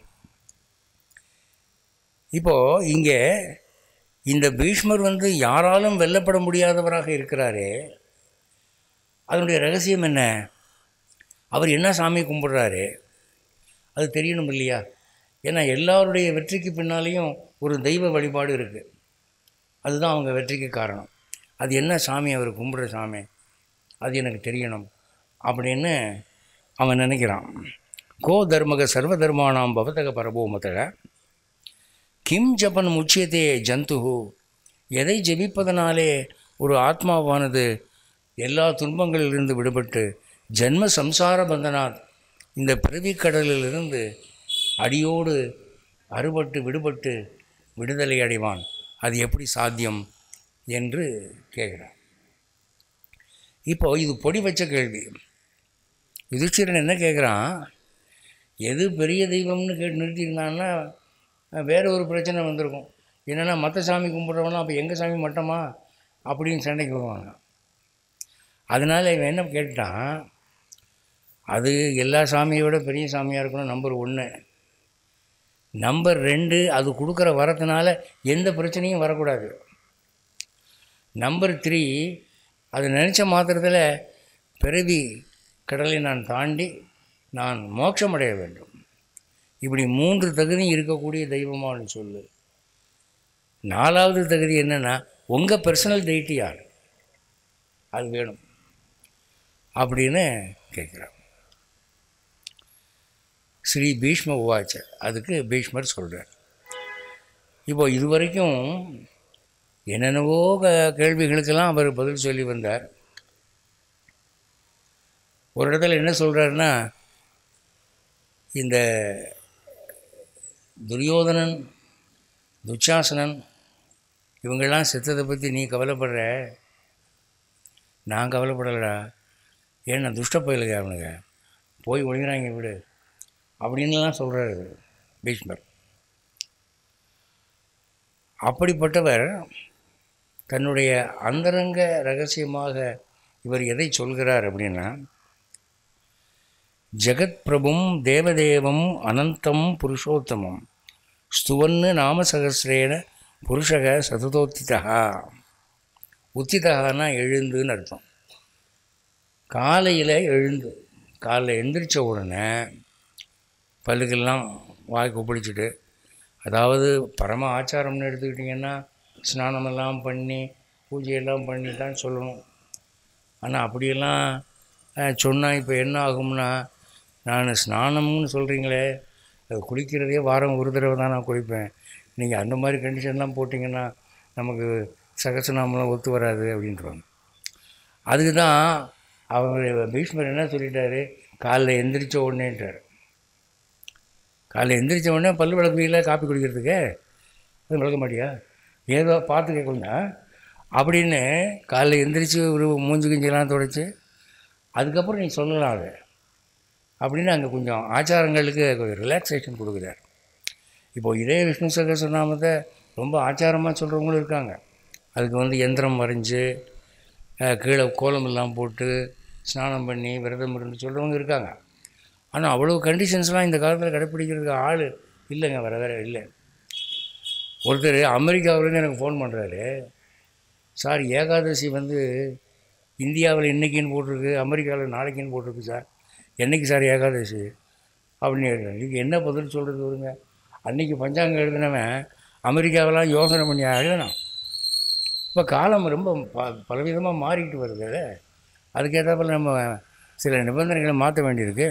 இப்போது இங்கே இந்த பீஷ்மர் வந்து யாராலும் வெல்லப்பட முடியாதவராக இருக்கிறாரே அதனுடைய ரகசியம் என்ன அவர் என்ன சாமி கும்பிட்றாரு அது தெரியணும் இல்லையா ஏன்னா எல்லாருடைய வெற்றிக்கு பின்னாலேயும் ஒரு தெய்வ வழிபாடு இருக்குது அதுதான் அவங்க வெற்றிக்கு காரணம் அது என்ன சாமி அவர் கும்பிட்ற சாமி அது எனக்கு தெரியணும் அப்படின்னு அவன் நினைக்கிறான் கோ தர்மக சர்வ தர்மானாம் பவதக பரபோமதக கிம் ஜபன் முச்சியத்தே ஜந்து எதை ஜெபிப்பதனாலே ஒரு ஆத்மாவானது எல்லா துன்பங்களிலிருந்து விடுபட்டு ஜென்ம சம்சார பந்தனாத் இந்த பிறவிக் கடலிலிருந்து அடியோடு அறுபட்டு விடுபட்டு விடுதலை அடைவான் அது எப்படி சாத்தியம் என்று கேட்குறான் இப்போ இது பொடி வச்ச கேள்வி யுதிஷ்டிரன் என்ன கேட்குறான் எது பெரிய தெய்வம்னு கேட்டு நிறுத்தியிருந்தான்னா வேற ஒரு பிரச்சனை வந்திருக்கும் என்னென்னா மற்ற சாமி கும்பிட்றவனா அப்போ எங்கள் சாமி மட்டமா அப்படின்னு சண்டைக்கு வருவாங்க அதனால் இவன் என்ன கேட்டான் அது எல்லா சாமியை விட பெரிய சாமியாக இருக்கணும் நம்பர் ஒன்று நம்பர் ரெண்டு அது கொடுக்குற வரத்தினால எந்த பிரச்சனையும் வரக்கூடாது நம்பர் த்ரீ அது நினச்ச மாத்திரத்தில் பிறவி கடலை நான் தாண்டி நான் மோட்சமடைய வேண்டும் இப்படி மூன்று தகுதி இருக்கக்கூடிய தெய்வமானு சொல்லு நாலாவது தகுதி என்னென்னா உங்கள் பர்சனல் டெய்ட்டி யார் அது வேணும் அப்படின்னு கேட்குறான் ஸ்ரீ பீஷ்ம உவாச்ச அதுக்கு பீஷ்மர் சொல்கிறார் இப்போ இதுவரைக்கும் என்னென்னவோ க கேள்விகளுக்கெல்லாம் அவர் பதில் சொல்லி வந்தார் ஒரு இடத்துல என்ன சொல்கிறாருன்னா இந்த துரியோதனன் துச்சாசனன் இவங்கெல்லாம் செத்ததை பற்றி நீ கவலைப்படுற நான் கவலைப்படலடா ஏன்னா துஷ்ட பயலுங்க அவனுங்க போய் ஒழிகிறாங்க விடு அப்படின்லாம் சொல்கிறாரு பீஷ்மர் அப்படிப்பட்டவர் தன்னுடைய அந்தரங்க ரகசியமாக இவர் எதை சொல்கிறார் அப்படின்னா ஜெகத் பிரபும் தேவதேவம் அனந்தம் புருஷோத்தமம் ஸ்துவன்னு நாமசகசிரேன புருஷக சதுதோத்திதா உத்திதகானா எழுந்துன்னு அர்த்தம் காலையில் எழுந்து காலைல எந்திரிச்ச உடனே பல்லுக்கெல்லாம் வாய் குப்பிடிச்சிட்டு அதாவது பரம ஆச்சாரம்னு எடுத்துக்கிட்டிங்கன்னா ஸ்நானமெல்லாம் பண்ணி பூஜையெல்லாம் பண்ணி தான் சொல்லணும் ஆனால் அப்படியெல்லாம் சொன்னால் இப்போ என்ன ஆகும்னா நான் ஸ்நானம்னு சொல்கிறீங்களே அது குளிக்கிறதே வாரம் ஒரு தடவை தான் நான் குளிப்பேன் நீங்கள் அந்த மாதிரி கண்டிஷன்லாம் போட்டிங்கன்னா நமக்கு சகசநாமெல்லாம் ஒத்து வராது அப்படின்றாங்க அதுக்கு தான் அவர் பீஷ்மர் என்ன சொல்லிட்டாரு காலைல எந்திரிச்ச உடனேன்ட்டார் காலைல எந்திரிச்ச உடனே பல்லு விளக்குவீங்களா காப்பி குடிக்கிறதுக்கு அது விளக்க மாட்டியா ஏதோ பார்த்து கேட்கணும்னா அப்படின்னு காலைல எந்திரிச்சு ஒரு மூஞ்சி கிஞ்செல்லாம் துடைச்சி அதுக்கப்புறம் நீ சொல்லலாம் அதை அப்படின்னு அங்கே கொஞ்சம் ஆச்சாரங்களுக்கு கொஞ்சம் ரிலாக்ஸேஷன் கொடுக்குறார் இப்போது இதே விஷ்ணு சகசநாமத்தை ரொம்ப ஆச்சாரமாக சொல்கிறவங்களும் இருக்காங்க அதுக்கு வந்து எந்திரம் வரைஞ்சி அஹ், கீழே கோலம் எல்லாம் போட்டு ஸ்நானம் பண்ணி விரதம் இருந்து சொல்கிறவங்க இருக்காங்க ஆனால் அவ்வளோ கண்டிஷன்ஸ்லாம் இந்த காலத்தில் கடைப்பிடிக்கிறதுக்கு ஆள் இல்லைங்க வர வேற இல்லை ஒருத்தர் அமெரிக்காவிலேருந்து எனக்கு ஃபோன் பண்ணுறாரு சார் ஏகாதசி வந்து இந்தியாவில் இன்றைக்கின்னு போட்டிருக்கு அமெரிக்காவில் நாளைக்குன்னு போட்டிருக்கு சார் என்னைக்கு சார் ஏகாதசி அப்படின்னு கேட்குறேன் இதுக்கு என்ன பதில் சொல்கிறது வருங்க அன்றைக்கி பஞ்சாங்கம் எழுதினவன் அமெரிக்காவெல்லாம் யோசனை பண்ணி எழுதினான் இப்போ காலம் ரொம்ப ப பலவிதமாக மாறிக்கிட்டு வருது அதுக்கேற்றாப்புல நம்ம சில நிபந்தனைகளை மாற்ற வேண்டியிருக்கு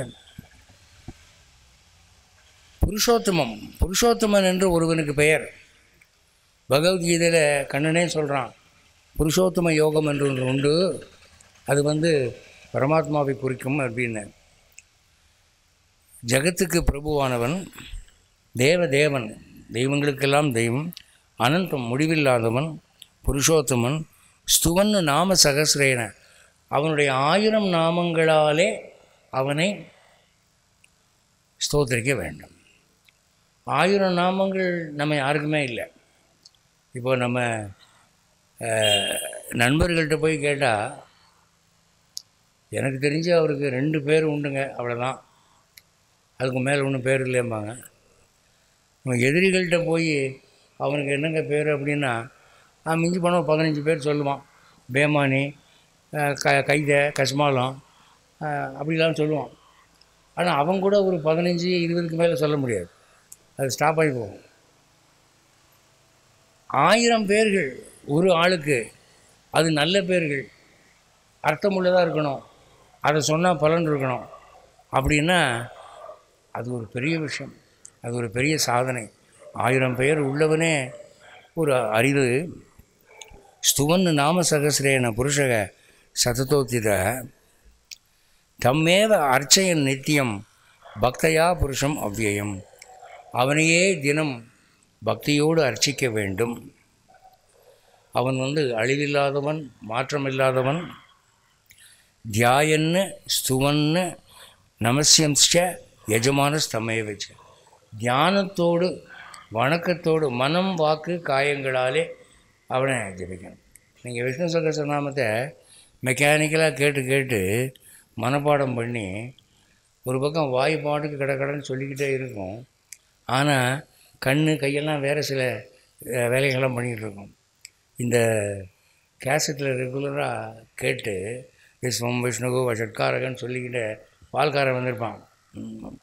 புருஷோத்தமம் புருஷோத்தமன் என்று ஒருவனுக்கு பெயர் பகவத்கீதையில் கண்ணனே சொல்கிறான் புருஷோத்தம யோகம் என்று ஒன்று உண்டு அது வந்து பரமாத்மாவை குறிக்கும் அப்படின்னு ஜகத்துக்கு பிரபுவானவன் தேவ தேவன் தெய்வங்களுக்கெல்லாம் தெய்வம் அனந்தம் முடிவில்லாதவன் புருஷோத்தமன் ஸ்துவன்னு நாம சகசிரேன அவனுடைய ஆயிரம் நாமங்களாலே அவனை ஸ்தோத்திரிக்க வேண்டும் ஆயிரம் நாமங்கள் நம்ம யாருக்குமே இல்லை இப்போ நம்ம அஹ், நண்பர்கள்ட்ட போய் கேட்டால் எனக்கு தெரிஞ்சு அவருக்கு ரெண்டு பேர் உண்டுங்க அவ்வளோதான் அதுக்கு மேலே ஒன்றும் பேர் இல்லைம்பாங்க நம்ம எதிரிகள்கிட்ட போய் அவனுக்கு என்னங்க பேர் அப்படின்னா அவன் மிஞ்சி போனால் ஒரு பதினஞ்சு பேர் சொல்லுவான் பேமானி அஹ், க கைத கஸ்மாலம் அஹ், அப்படிலாம் சொல்லுவான் ஆனால் அவன் கூட ஒரு பதினஞ்சு இருபதுக்கு மேலே சொல்ல முடியாது அது ஸ்டாப் ஆகி போகும் ஆயிரம் பேர்கள் ஒரு ஆளுக்கு அது நல்ல பேர்கள் அர்த்தமுள்ளதாக இருக்கணும் அதை சொன்னால் பலன் இருக்கணும் அப்படின்னா அது ஒரு பெரிய விஷயம் அது ஒரு பெரிய சாதனை ஆயிரம் பேர் உள்ளவனே ஒரு அரிது ஸ்துவன் நாம சகசிரேன புருஷக சததோத்தித தம்மேவ அர்ச்சயன் நித்தியம் பக்தையா புருஷம் அவ்யயம் அவனையே தினம் பக்தியோடு அர்ச்சிக்க வேண்டும் அவன் வந்து அழிவில்லாதவன் மாற்றமில்லாதவன் தியாயன்னு ஸ்துவன்னு நமசியம்ச்ச எஜமான ஸ்தமைய வச்சு தியானத்தோடு வணக்கத்தோடு மனம் வாக்கு காயங்களாலே அவனை ஜெபிக்கணும் நீங்கள் விஷ்ணு சகசநாமத்தை மெக்கானிக்கலாக கேட்டு கேட்டு மனப்பாடம் பண்ணி ஒரு பக்கம் வாய் பாட்டுக்கு கடக்கடன்னு சொல்லிக்கிட்டே இருக்கும் ஆனால் கண் கையெல்லாம் வேறு சில அஹ், வேலைகள்லாம் பண்ணிக்கிட்டு இருக்கும் இந்த கேசட்டில் ரெகுலராக கேட்டு விஸ்வம் விஷ்ணுகு வஷட்காரகன்னு சொல்லிக்கிட்டு பால்காரன் வந்திருப்பான் ம்.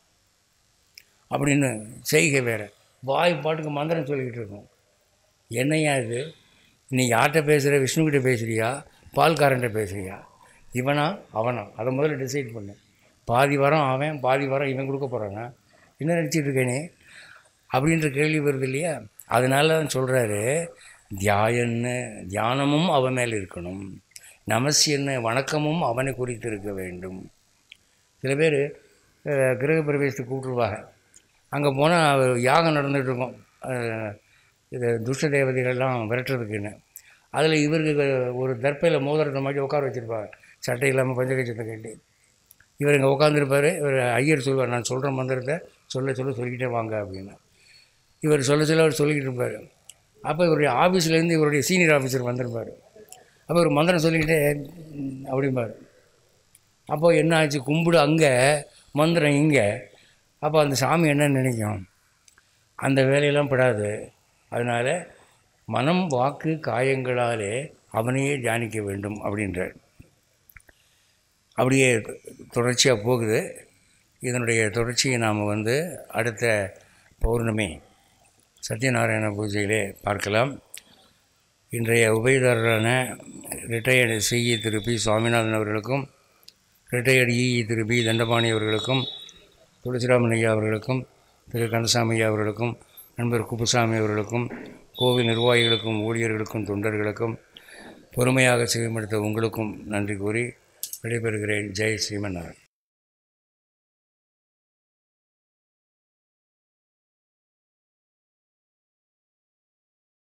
அப்படின்னு செய்கை வேறு வாய் பாட்டுக்கு மந்திரம் சொல்லிக்கிட்டு இருக்கும் என்னையா இது நீ யார்கிட்ட பேசுகிற விஷ்ணுக்கிட்ட பேசுகிறியா பால்காரன்ட்ட பேசுகிறியா இவனா அவனா அதை முதல்ல டிசைட் பண்ணு பாதி வரம் அவன் பாதி வரம் இவன் கொடுக்க போகிறாங்க என்ன நினச்சிட்டு இருக்கேனே அப்படின்ற கேள்வி வருது இல்லையா அதனால தான் சொல்கிறாரு தியாயன்னு தியானமும் அவன் மேல் இருக்கணும் நமசியன்னு வணக்கமும் அவனை குறித்து இருக்க வேண்டும் சில பேர் கிரக பிரவேசத்துக்கு கூப்பிட்டுருவாங்க அங்கே போனால் யாகம் நடந்துட்டு இருக்கும் அஹ், இது துஷ்ட தேவதைகள்லாம் விரட்டுறதுக்குன்னு அதில் இவருக்கு ஒரு தர்ப்பையில் மோதிரத்தை மாதிரி உட்கார வச்சுருப்பாங்க சட்டை இல்லாமல் பஞ்சகச்சத்தை கட்டி இவர் இங்கே உட்காந்துருப்பார் இவர் ஐயர் சொல்லுவார் நான் சொல்கிற மந்திரத்தை சொல்ல சொல்ல சொல்லிக்கிட்டே வாங்க அப்படின்னு இவர் சொல்ல சொல்ல அவர் சொல்லிக்கிட்டு இருப்பார் அப்போ இவருடைய ஆஃபீஸ்லேருந்து இவருடைய சீனியர் ஆஃபீஸர் வந்திருப்பார் அப்போ ஒரு மந்திரம் சொல்லிக்கிட்டே ம், அப்படிம்பார் அப்போ என்ன ஆச்சு கும்பிடு அங்கே மந்திரம் இங்கே அப்போ அந்த சாமி என்ன நினைக்கும் அந்த வேலையெல்லாம் படாது அதனால் மனம் வாக்கு காயங்களாலே அவனையே தியானிக்க வேண்டும் அப்படின்றார் அப்படியே தொடர்ச்சியாக போகுது இதனுடைய தொடர்ச்சியை நாம் வந்து அடுத்த பௌர்ணமி சத்யநாராயண பூஜையிலே பார்க்கலாம் இன்றைய உபயதாரரான ரிட்டையர்டு சிஇ திரு பி சுவாமிநாதன் அவர்களுக்கும் ரிட்டையர்டு இஇ திரு பி தண்டபாணி அவர்களுக்கும் துளசிராமன் ஐயா அவர்களுக்கும் திரு கந்தசாமி ஐயா அவர்களுக்கும் நண்பர் குப்புசாமி அவர்களுக்கும் கோவில் நிர்வாகிகளுக்கும் ஊழியர்களுக்கும் தொண்டர்களுக்கும் பொறுமையாக செவிமடுத்த உங்களுக்கும் நன்றி கூறி விடைபெறுகிறேன் ஜெய் ஸ்ரீமன்னாராயண்